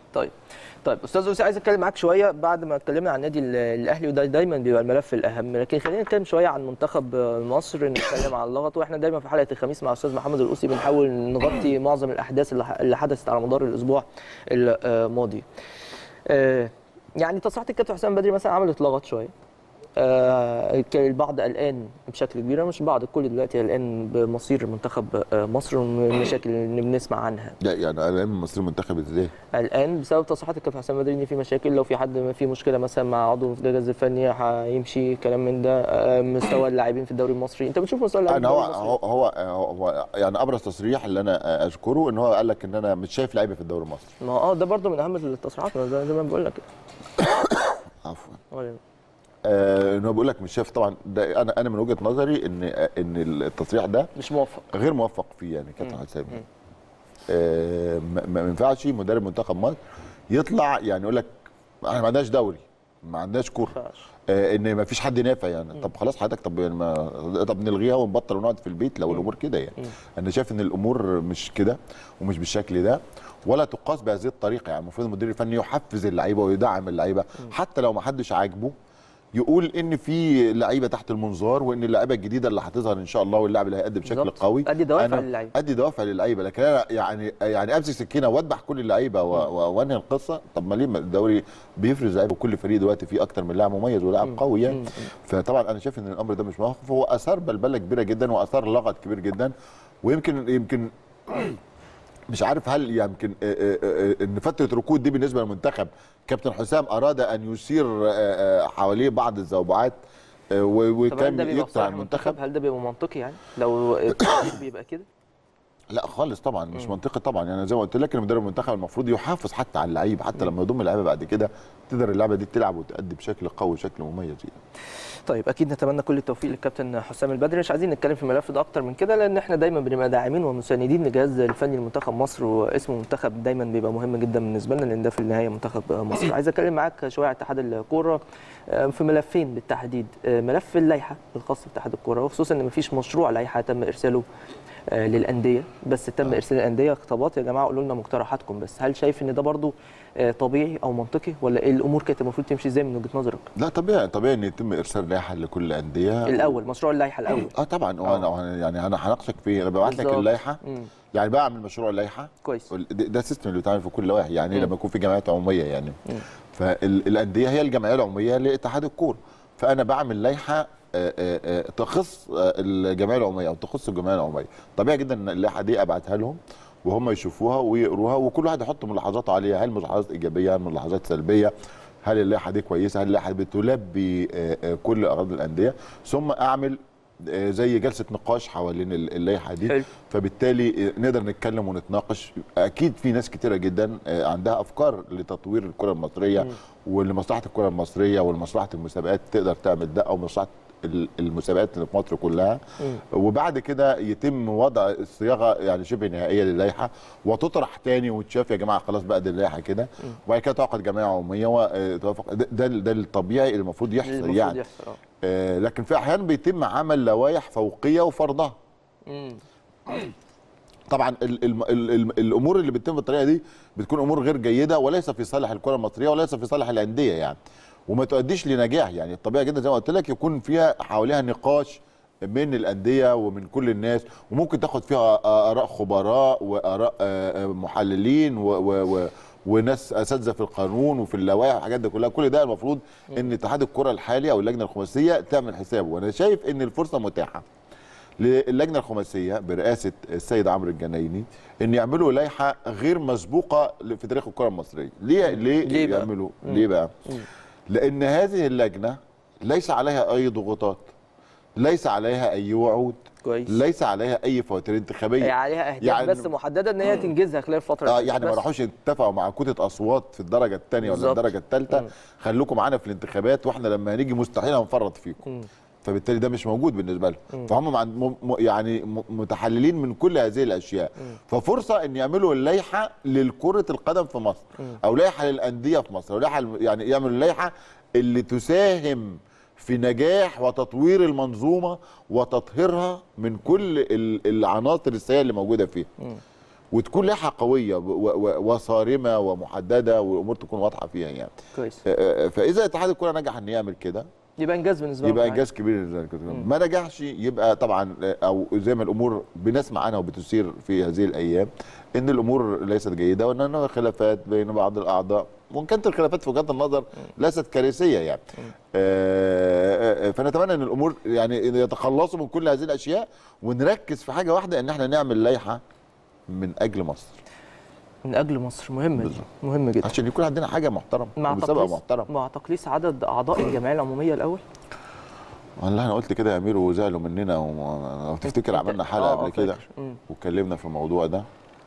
طيب طيب استاذ اوسي عايز اتكلم معاك شويه بعد ما اتكلمنا عن النادي ال- الاهلي وده دايما بيبقى الملف الاهم لكن خلينا نتكلم شويه عن منتخب مصر نتكلم عن اللغط واحنا دايما في حلقه الخميس مع استاذ محمد الاوسي بنحاول نغطي معظم الاحداث اللي ح- اللي حدثت على مدار الاسبوع الماضي آه، يعني تصريحات الكابتن حسام بدري مثلا عملت لغط شويه آه، كان البعض قلقان بشكل كبير مش البعض الكل دلوقتي قلقان بمصير منتخب آه، مصر والمشاكل اللي بنسمع عنها لا يعني انا من مصر المنتخب ازاي؟ قلقان بسبب تصريحات الكابتن حسام بدري ان في مشاكل لو في حد ما في مشكله مثلا مع عضو في الجهاز الفني هيمشي كلام من ده آه، مستوى اللاعبين في الدوري المصري انت بتشوف مستوى اللاعبين انا في هو الدوري هو المصري هو, هو يعني ابرز تصريح اللي انا اذكره ان هو قال لك ان انا مش شايف لعيبه في الدوري المصري ما اه ده برضه من اهم التصريحات ما ده- زي ما بقول لك عفوا ولا- آه ان هو بيقول لك مش شايف طبعا ده انا انا من وجهه نظري ان ان التصريح ده مش موفق غير موفق فيه يعني كابتن مم. حسام مم. آه ما ما ينفعش مدرب منتخب مصر يطلع يعني يقول لك احنا ما عندناش دوري ما عندناش كوره ما ينفعش. آه ان ما فيش حد نافع يعني طب خلاص حضرتك طب يعني ما طب نلغيها ونبطل ونقعد في البيت لو الامور كده يعني انا شايف ان الامور مش كده ومش بالشكل ده ولا تقاس بهذه الطريقه يعني المفروض المدير الفني يحفز اللعيبه ويدعم اللعيبه حتى لو ما حدش عاجبه يقول ان في لعيبه تحت المنظار وان اللعيبه الجديده اللي هتظهر ان شاء الله واللاعب اللي هيقدم بشكل بالظبط. قوي أدي دوافع أنا للعيبة. ادي دوافع للعيبه لكن انا يعني يعني امسك سكينه واذبح كل اللعيبه و- و- وانهي القصه طب ما ليه ما الدوري بيفرز لعيبه وكل فريق دلوقتي فيه اكتر من لاعب مميز ولاعب قوي يعني فطبعا انا شايف ان الامر ده مش موقف هو اثار بلبله كبيره جدا واثار لغط كبير جدا ويمكن يمكن مش عارف هل يمكن آه، آه، آه، ان فتره ركود دي بالنسبه للمنتخب كابتن حسام اراد ان يثير آه، آه، حواليه بعض الزوبعات آه، و- طب هل وكان ده بيبقى يقطع صالح المنتخب المنتخب هل ده بيبقى منطقي يعني لو التقدير بيبقى كده لا خالص طبعا مش منطقي طبعا يعني زي ما قلت لك إن مدرب المنتخب المفروض يحافظ حتى على اللعيبه حتى لما يضم اللعيبه بعد كده تقدر اللعبه دي تلعب وتأدي بشكل قوي وشكل مميز يعني. طيب اكيد نتمنى كل التوفيق للكابتن حسام البدري مش عايزين نتكلم في الملف ده اكتر من كده لان احنا دايما بنبقى داعمين ومساندين للجهاز الفني لمنتخب مصر واسم المنتخب دايما بيبقى مهم جدا بالنسبه لنا لان ده في النهايه منتخب مصر عايز اتكلم معاك شويه عن اتحاد الكوره آه، في ملفين بالتحديد آه، ملف اللائحه الخاص باتحاد الكوره وخصوصا ان مفيش مشروع لائحه تم ارساله آه، للانديه بس تم ارسال الانديه خطابات يا جماعه قولوا لنا مقترحاتكم بس هل شايف ان ده برضو آه، طبيعي او منطقي ولا إيه الامور كانت المفروض تمشي ازاي من وجهه نظرك لا طبيعي طبيعي ان يتم ارسال لائحه لكل الانديه الاول مشروع اللائحه الاول اه طبعا هو انا أنا- يعني انا هناقشك فيه انا ببعت لك بالظبط. اللائحه مم. يعني بعمل مشروع اللائحه كويس وال- ده ده السيستم اللي بيتعمل في كل لوائح يعني مم. لما يكون في جمعيات عموميه يعني فالانديه هي الجمعيه العموميه لاتحاد الكوره فانا بعمل لائحه آه، آه، آه، تخص آه، الجمعيه العموميه او تخص الجمعيه العموميه طبيعي جدا ان اللائحه دي ابعتها لهم وهم يشوفوها ويقروها وكل واحد يحط ملاحظاته عليها هل ملاحظات ايجابيه هل ملاحظات سلبيه هل اللائحه دي كويسه هل اللائحه بتلبي آه، آه، كل اغراض الانديه ثم اعمل آه، زي جلسه نقاش حوالين ال- اللائحه دي حلو. فبالتالي آه، نقدر نتكلم ونتناقش اكيد في ناس كتيره جدا آه، عندها افكار لتطوير الكره المصريه ولمصلحه الكره المصريه ولمصلحه المسابقات تقدر تعمل ده او مصلحه ال- المسابقات اللي في مصر كلها وبعد كده يتم وضع الصياغه يعني شبه نهائيه للائحه وتطرح تاني وتشاف يا جماعه خلاص بقى دي اللائحه كده وبعد كده تعقد جمعيه عموميه وتوافق ده ده, ده الطبيعي اللي المفروض يحصل المفروض يعني يحصل اه آه لكن في احيان بيتم عمل لوائح فوقيه وفرضها مم. طبعا ال ال ال ال الامور اللي بتتم بالطريقه دي بتكون امور غير جيده وليس في صالح الكره المصريه وليس في صالح الانديه يعني وما تؤديش لنجاح يعني الطبيعي جدا زي ما قلت لك يكون فيها حواليها نقاش من الانديه ومن كل الناس وممكن تاخد فيها اراء خبراء واراء آه، آه، محللين و و و وناس اساتذه في القانون وفي اللوائح والحاجات دي كلها كل ده المفروض ان اتحاد الكره الحالي او اللجنه الخماسيه تعمل حسابه وانا شايف ان الفرصه متاحه للجنه الخماسيه برئاسه السيد عمرو الجنايني ان يعملوا لائحه غير مسبوقه في تاريخ الكره المصريه ليه ليه, ليه بقى؟ يعملوا ليه بقى لان هذه اللجنه ليس عليها اي ضغوطات ليس عليها اي وعود كويس ليس عليها اي فواتير انتخابيه هي عليها اهداف يعني- بس محدده ان هي تنجزها خلال الفتره اه اللي يعني ما بس. راحوش اتفقوا مع كوتة اصوات في الدرجه الثانيه ولا بالظبط. الدرجه الثالثه مم. خلوكم معانا في الانتخابات واحنا لما هنيجي مستحيل هنفرط فيكم مم. فبالتالي ده مش موجود بالنسبه لهم فهم مع- م- م- يعني م- متحللين من كل هذه الاشياء ففرصه ان يعملوا اللائحه للكره القدم في مصر او لائحه للانديه في مصر او لائحه يعني يعملوا اللائحه اللي تساهم في نجاح وتطوير المنظومه وتطهيرها من كل ال- العناصر السيئه اللي موجوده فيها وتكون لائحه قويه و- و- وصارمه ومحدده والامور تكون واضحه فيها يعني كويس آه، آه، فاذا اتحاد الكره نجح ان يعمل كده يبقى انجاز بالنسبه لهم يبقى يعني. انجاز كبير للزمالك. ما نجحش يبقى طبعا او زي ما الامور بنسمع عنها وبتثير في هذه الايام ان الامور ليست جيده وان هناك خلافات بين بعض الاعضاء وان كانت الخلافات في وجهات النظر ليست كارثيه يعني آه، آه، فنتمنى ان الامور يعني يتخلصوا من كل هذه الاشياء ونركز في حاجه واحده ان احنا نعمل لائحه من اجل مصر من اجل مصر مهمه دي بالظبط. مهمه جدا عشان يكون عندنا حاجه محترمه مع ومسابقه تقليص محترمه مع تقليص عدد اعضاء الجمعيه العموميه الاول والله انا قلت كده يا امير وزعلوا مننا لو تفتكر أنت- عملنا آه، حلقه آه، قبل كده فاكر. مم. واتكلمنا في الموضوع ده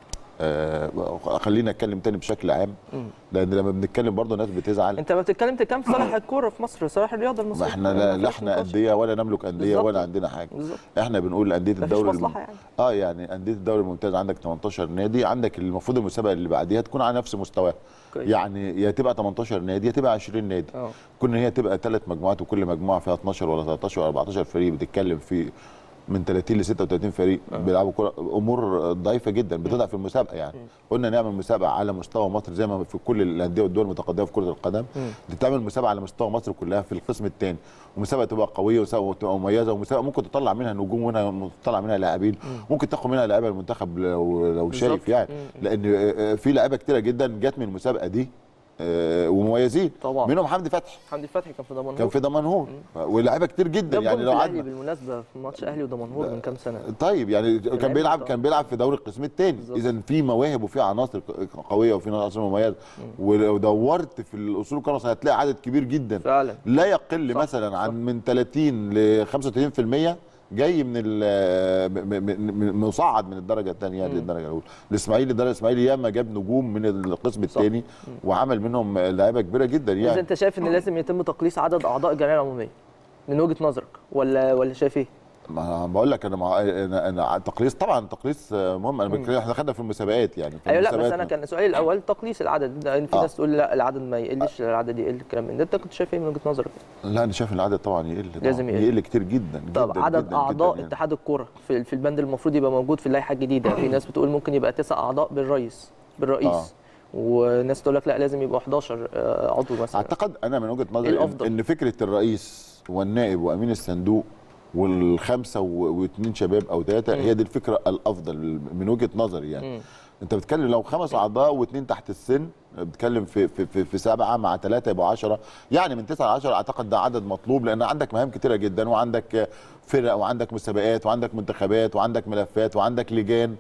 آه خلينا اتكلم تاني بشكل عام مم. لان لما بنتكلم برضه الناس بتزعل انت ما بتتكلم تتكلم في صالح الكوره في مصر صالح الرياضه ما المصريه احنا لا, لا احنا انديه ولا نملك انديه بالظبط. ولا عندنا حاجه بالظبط احنا بنقول انديه مفيش الدوري مصلحه يعني اه يعني انديه الدوري الممتاز عندك 18 نادي عندك المفروض المسابقه اللي بعديها تكون على نفس مستواها كويس. يعني يا تبقى 18 نادي يا تبقى 20 نادي اه كنا هي تبقى ثلاث مجموعات وكل مجموعه فيها 12 ولا 13 ولا 14 فريق بتتكلم في من 30 ل 36 فريق بيلعبوا كره امور ضعيفه جدا بتضعف المسابقه يعني قلنا نعمل مسابقه على مستوى مصر زي ما في كل الانديه والدول المتقدمه في كره القدم تعمل مسابقه على مستوى مصر كلها في القسم الثاني ومسابقه تبقى قويه ومسابقه تبقى مميزه ومسابقه ممكن تطلع منها نجوم ومنها تطلع منها لاعبين ممكن تاخد منها لعيبه المنتخب لو لو شايف بالظبط. يعني مم. لان آه، آه، في لعيبه كتيره جدا جت من المسابقه دي آه، ومميزين طبعا. منهم حمدي فتحي حمدي فتحي كان في دمنهور كان في دمنهور ولاعيبه كتير جدا جاب يعني جون لو في الاهلي قعدنا بالمناسبه في ماتش اهلي ودمنهور من كام سنه طيب يعني كان لعيبة بيلعب طبعا. كان بيلعب في دوري القسم الثاني بالظبط. اذا في مواهب وفي عناصر ق- قويه وفي عناصر مميزه ولو دورت في الاصول الكرويه هتلاقي عدد كبير جدا فعلا لا يقل صح، مثلا عن من 30 ل 35% جاي من ال- م- م- م- مصعد من الدرجه الثانيه للدرجه الاولى الاسماعيلي الدرجه الاسماعيلي ياما جاب نجوم من القسم الثاني وعمل منهم لعيبه كبيره جدا اذا يعني انت شايف ان لازم يتم تقليص عدد اعضاء الجمعيه العموميه من وجهه نظرك ولا ولا شايف ايه؟ ما بقول لك انا مع انا انا تقليص طبعا تقليص مهم انا بتكلم احنا خدنا في المسابقات يعني في ايوه لا بس المسابقات انا كان سؤالي الاول تقليص العدد لان في آه. ناس تقول لا العدد ما يقلش العدد يقل الكلام من ده انت كنت شايف ايه من وجهه نظرك؟ لا انا شايف ان العدد طبعا يقل طبعا. لازم يقل. يقل كتير جدا طب جدا عدد جدا اعضاء جدا يعني. اتحاد الكوره في في البند المفروض يبقى موجود في اللائحه الجديده في ناس بتقول ممكن يبقى تسع اعضاء بالرئيس بالرئيس آه. وناس تقول لك لا لازم يبقوا 11 آه، عضو مثلا اعتقد انا من وجهه نظري الأفضل. إن, ان فكره الرئيس والنائب وامين الصندوق والخمسه و- واثنين شباب او ثلاثه هي دي الفكره الافضل من وجهه نظري يعني مم. انت بتتكلم لو خمس اعضاء واثنين تحت السن بتتكلم في في في, في سبعه مع ثلاثه يبقوا 10 يعني من 9 ل 10 اعتقد ده عدد مطلوب لان عندك مهام كتيره جدا وعندك فرق وعندك مسابقات وعندك منتخبات وعندك ملفات وعندك لجان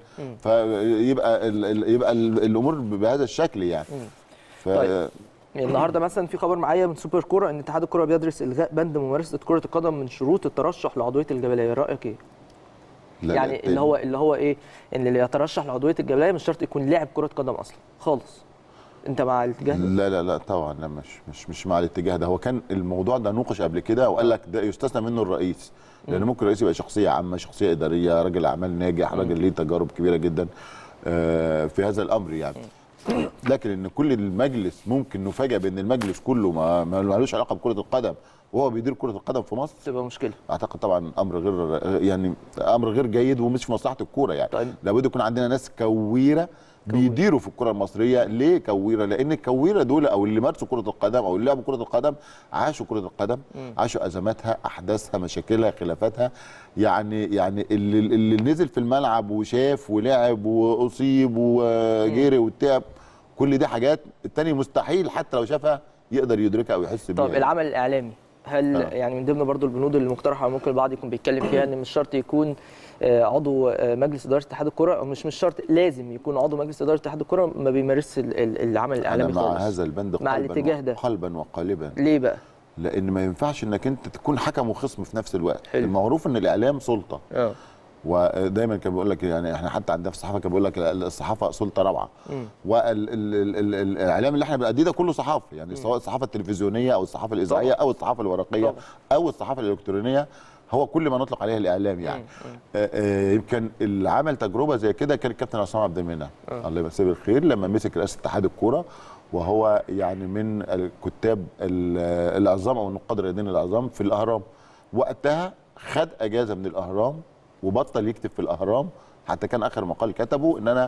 فيبقى ال ال يبقى ال الامور بهذا الشكل يعني ف طيب. يعني النهارده مثلا في خبر معايا من سوبر كوره ان اتحاد الكوره بيدرس الغاء بند ممارسه كره القدم من شروط الترشح لعضويه الجبليه رايك ايه؟ لا يعني لا اللي هو اللي هو ايه ان اللي يترشح لعضويه الجبليه مش شرط يكون لاعب كره قدم اصلا خالص انت مع الاتجاه ده؟ لا لا لا طبعا لا مش مش مش مع الاتجاه ده هو كان الموضوع ده نوقش قبل كده وقال لك ده يستثنى منه الرئيس لان ممكن الرئيس يبقى شخصيه عامه شخصيه اداريه راجل اعمال ناجح راجل ليه تجارب كبيره جدا آه، في هذا الامر يعني لكن ان كل المجلس ممكن نفاجئ بان المجلس كله ما ما لهوش علاقه بكره القدم وهو بيدير كره القدم في مصر تبقى مشكله اعتقد طبعا امر غير يعني امر غير جيد ومش في مصلحه الكوره يعني طيب. لابد يكون عندنا ناس كويره بيديروا في الكره المصريه ليه كويره لان الكويره دول او اللي مارسوا كره القدم او اللي لعبوا كره القدم عاشوا كره القدم عاشوا ازماتها احداثها مشاكلها خلافاتها يعني يعني اللي, اللي نزل في الملعب وشاف ولعب واصيب وجري وتعب كل دي حاجات التاني مستحيل حتى لو شافها يقدر يدركها او يحس بيها طب العمل الاعلامي هل آه. يعني من ضمن برضو البنود اللي مقترحه ممكن البعض يكون بيتكلم فيها ان مش شرط يكون آه، عضو آه، مجلس اداره اتحاد الكره او مش مش شرط لازم يكون عضو مجلس اداره اتحاد الكره ما بيمارسش ال- ال- العمل انا الاعلامي مع خالص هذا البند مع قلبا الاتجاه و- ده. قلبا وقالبا ليه بقى؟ لان ما ينفعش انك انت تكون حكم وخصم في نفس الوقت حلو. المعروف ان الاعلام سلطه اه ودايما كان بيقول لك يعني احنا حتى عندنا في الصحافه كان بيقول لك الصحافه سلطه رابعه مم. والاعلام اللي احنا بنأديه ده كله صحافه يعني سواء الصحافه التلفزيونيه او الصحافه الاذاعيه او الصحافه الورقيه طبعا. او الصحافه الالكترونيه هو كل ما نطلق عليه الاعلام يعني آه، آه، يمكن اللي عمل تجربه زي كده كان الكابتن عصام عبد المنعم الله يمسيه بالخير لما مسك رئاسه اتحاد الكوره وهو يعني من الكتاب ال- العظام او النقاد الرياضيين العظام في الاهرام وقتها خد اجازه من الاهرام وبطل يكتب في الاهرام حتى كان اخر مقال كتبه ان انا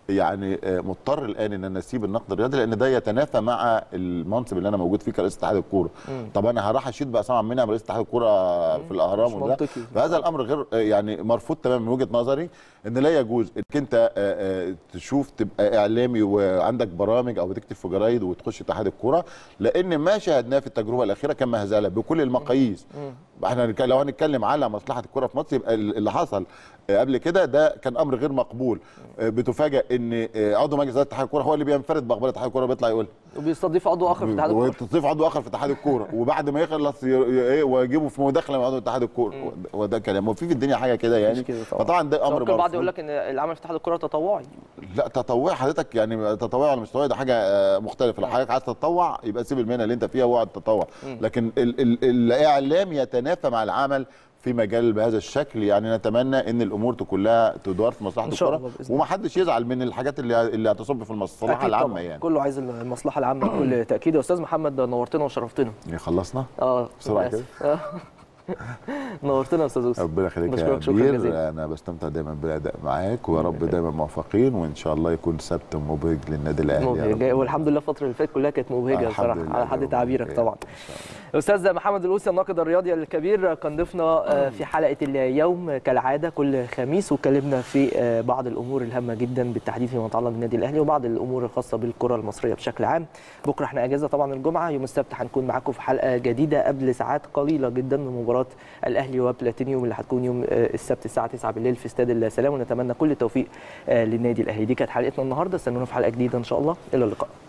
يعني آه، مضطر الان ان انا اسيب النقد الرياضي لان ده يتنافى مع المنصب اللي انا موجود فيه كرئيس اتحاد الكوره طب انا هروح اشيد بقى سامع منها رئيس اتحاد الكوره في الاهرام مش وده منطقي. فهذا الامر غير آه، يعني مرفوض تماما من وجهه نظري ان لا يجوز انك انت آه، آه، تشوف تبقى اعلامي وعندك برامج او بتكتب في جرايد وتخش اتحاد الكوره لان ما شاهدناه في التجربه الاخيره كان مهزله بكل المقاييس احنا هنك- لو هنتكلم على مصلحه الكوره في مصر يبقى اللي حصل آه، قبل كده ده كان امر غير مقبول آه، بتفاجئ ان آه، عضو مجلس اداره اتحاد الكوره هو اللي بينفرد باخبار اتحاد الكوره بيطلع يقول وبيستضيف عضو اخر في اتحاد الكوره وتضيف عضو اخر في اتحاد الكوره وبعد ما يخلص ي- ي- ايه ويجيبه في مداخله مع عضو اتحاد الكوره وده كلام وفي في الدنيا حاجه كده يعني مش كده طبعا. فطبعا ده امر ممكن البعض مرفوض. يقول لك ان العمل في اتحاد الكوره تطوعي لا تطوع حضرتك يعني تطوع ولا مش تطوع ده حاجه آه، مختلفه لو حضرتك عايز تتطوع يبقى سيب المهنه اللي انت فيها واقعد تتطوع لكن ال ال الاعلام يتنافى مع العمل في مجال بهذا الشكل يعني نتمنى ان الامور كلها تدار في مصلحه إن شاء الكره الله بإذن الله. ومحدش يزعل من الحاجات اللي اللي هتصب في المصلحه أكيد العامه طبعاً. يعني كله عايز المصلحه العامه بكل تاكيد يا استاذ محمد نورتنا وشرفتنا إيه، خلصنا اه بسرعة للأسف. آه. نورتنا يا استاذ يوسف ربنا يخليك يا بشكرك شكرا كبير جزيلا انا بستمتع دايما بالاداء معاك ويا رب دايما موفقين وان شاء الله يكون سبت مبهج للنادي الاهلي يا رب. مبهجة والحمد لله الفترة اللي فاتت كلها كانت مبهجة الحمد بصراحة لله على حد دايماً تعبيرك مبهجة. طبعا. الأستاذ محمد الأوسي الناقد الرياضي الكبير كان ضيفنا آه، في حلقة اليوم كالعادة كل خميس واتكلمنا في آه، بعض الأمور الهامة جدا بالتحديد فيما يتعلق بالنادي الأهلي وبعض الأمور الخاصة بالكرة المصرية بشكل عام. بكرة احنا أجازة طبعا الجمعة يوم السبت هنكون معاكم في حلقة جديدة قبل ساعات قليلة جدا من مباراة الأهلي وبلاتينيوم اللي هتكون يوم آه، السبت الساعة 9 بالليل في استاد السلام ونتمنى كل التوفيق آه، للنادي الأهلي. دي كانت حلقتنا النهاردة استنونا في حلقة جديدة إن شاء الله إلى اللقاء.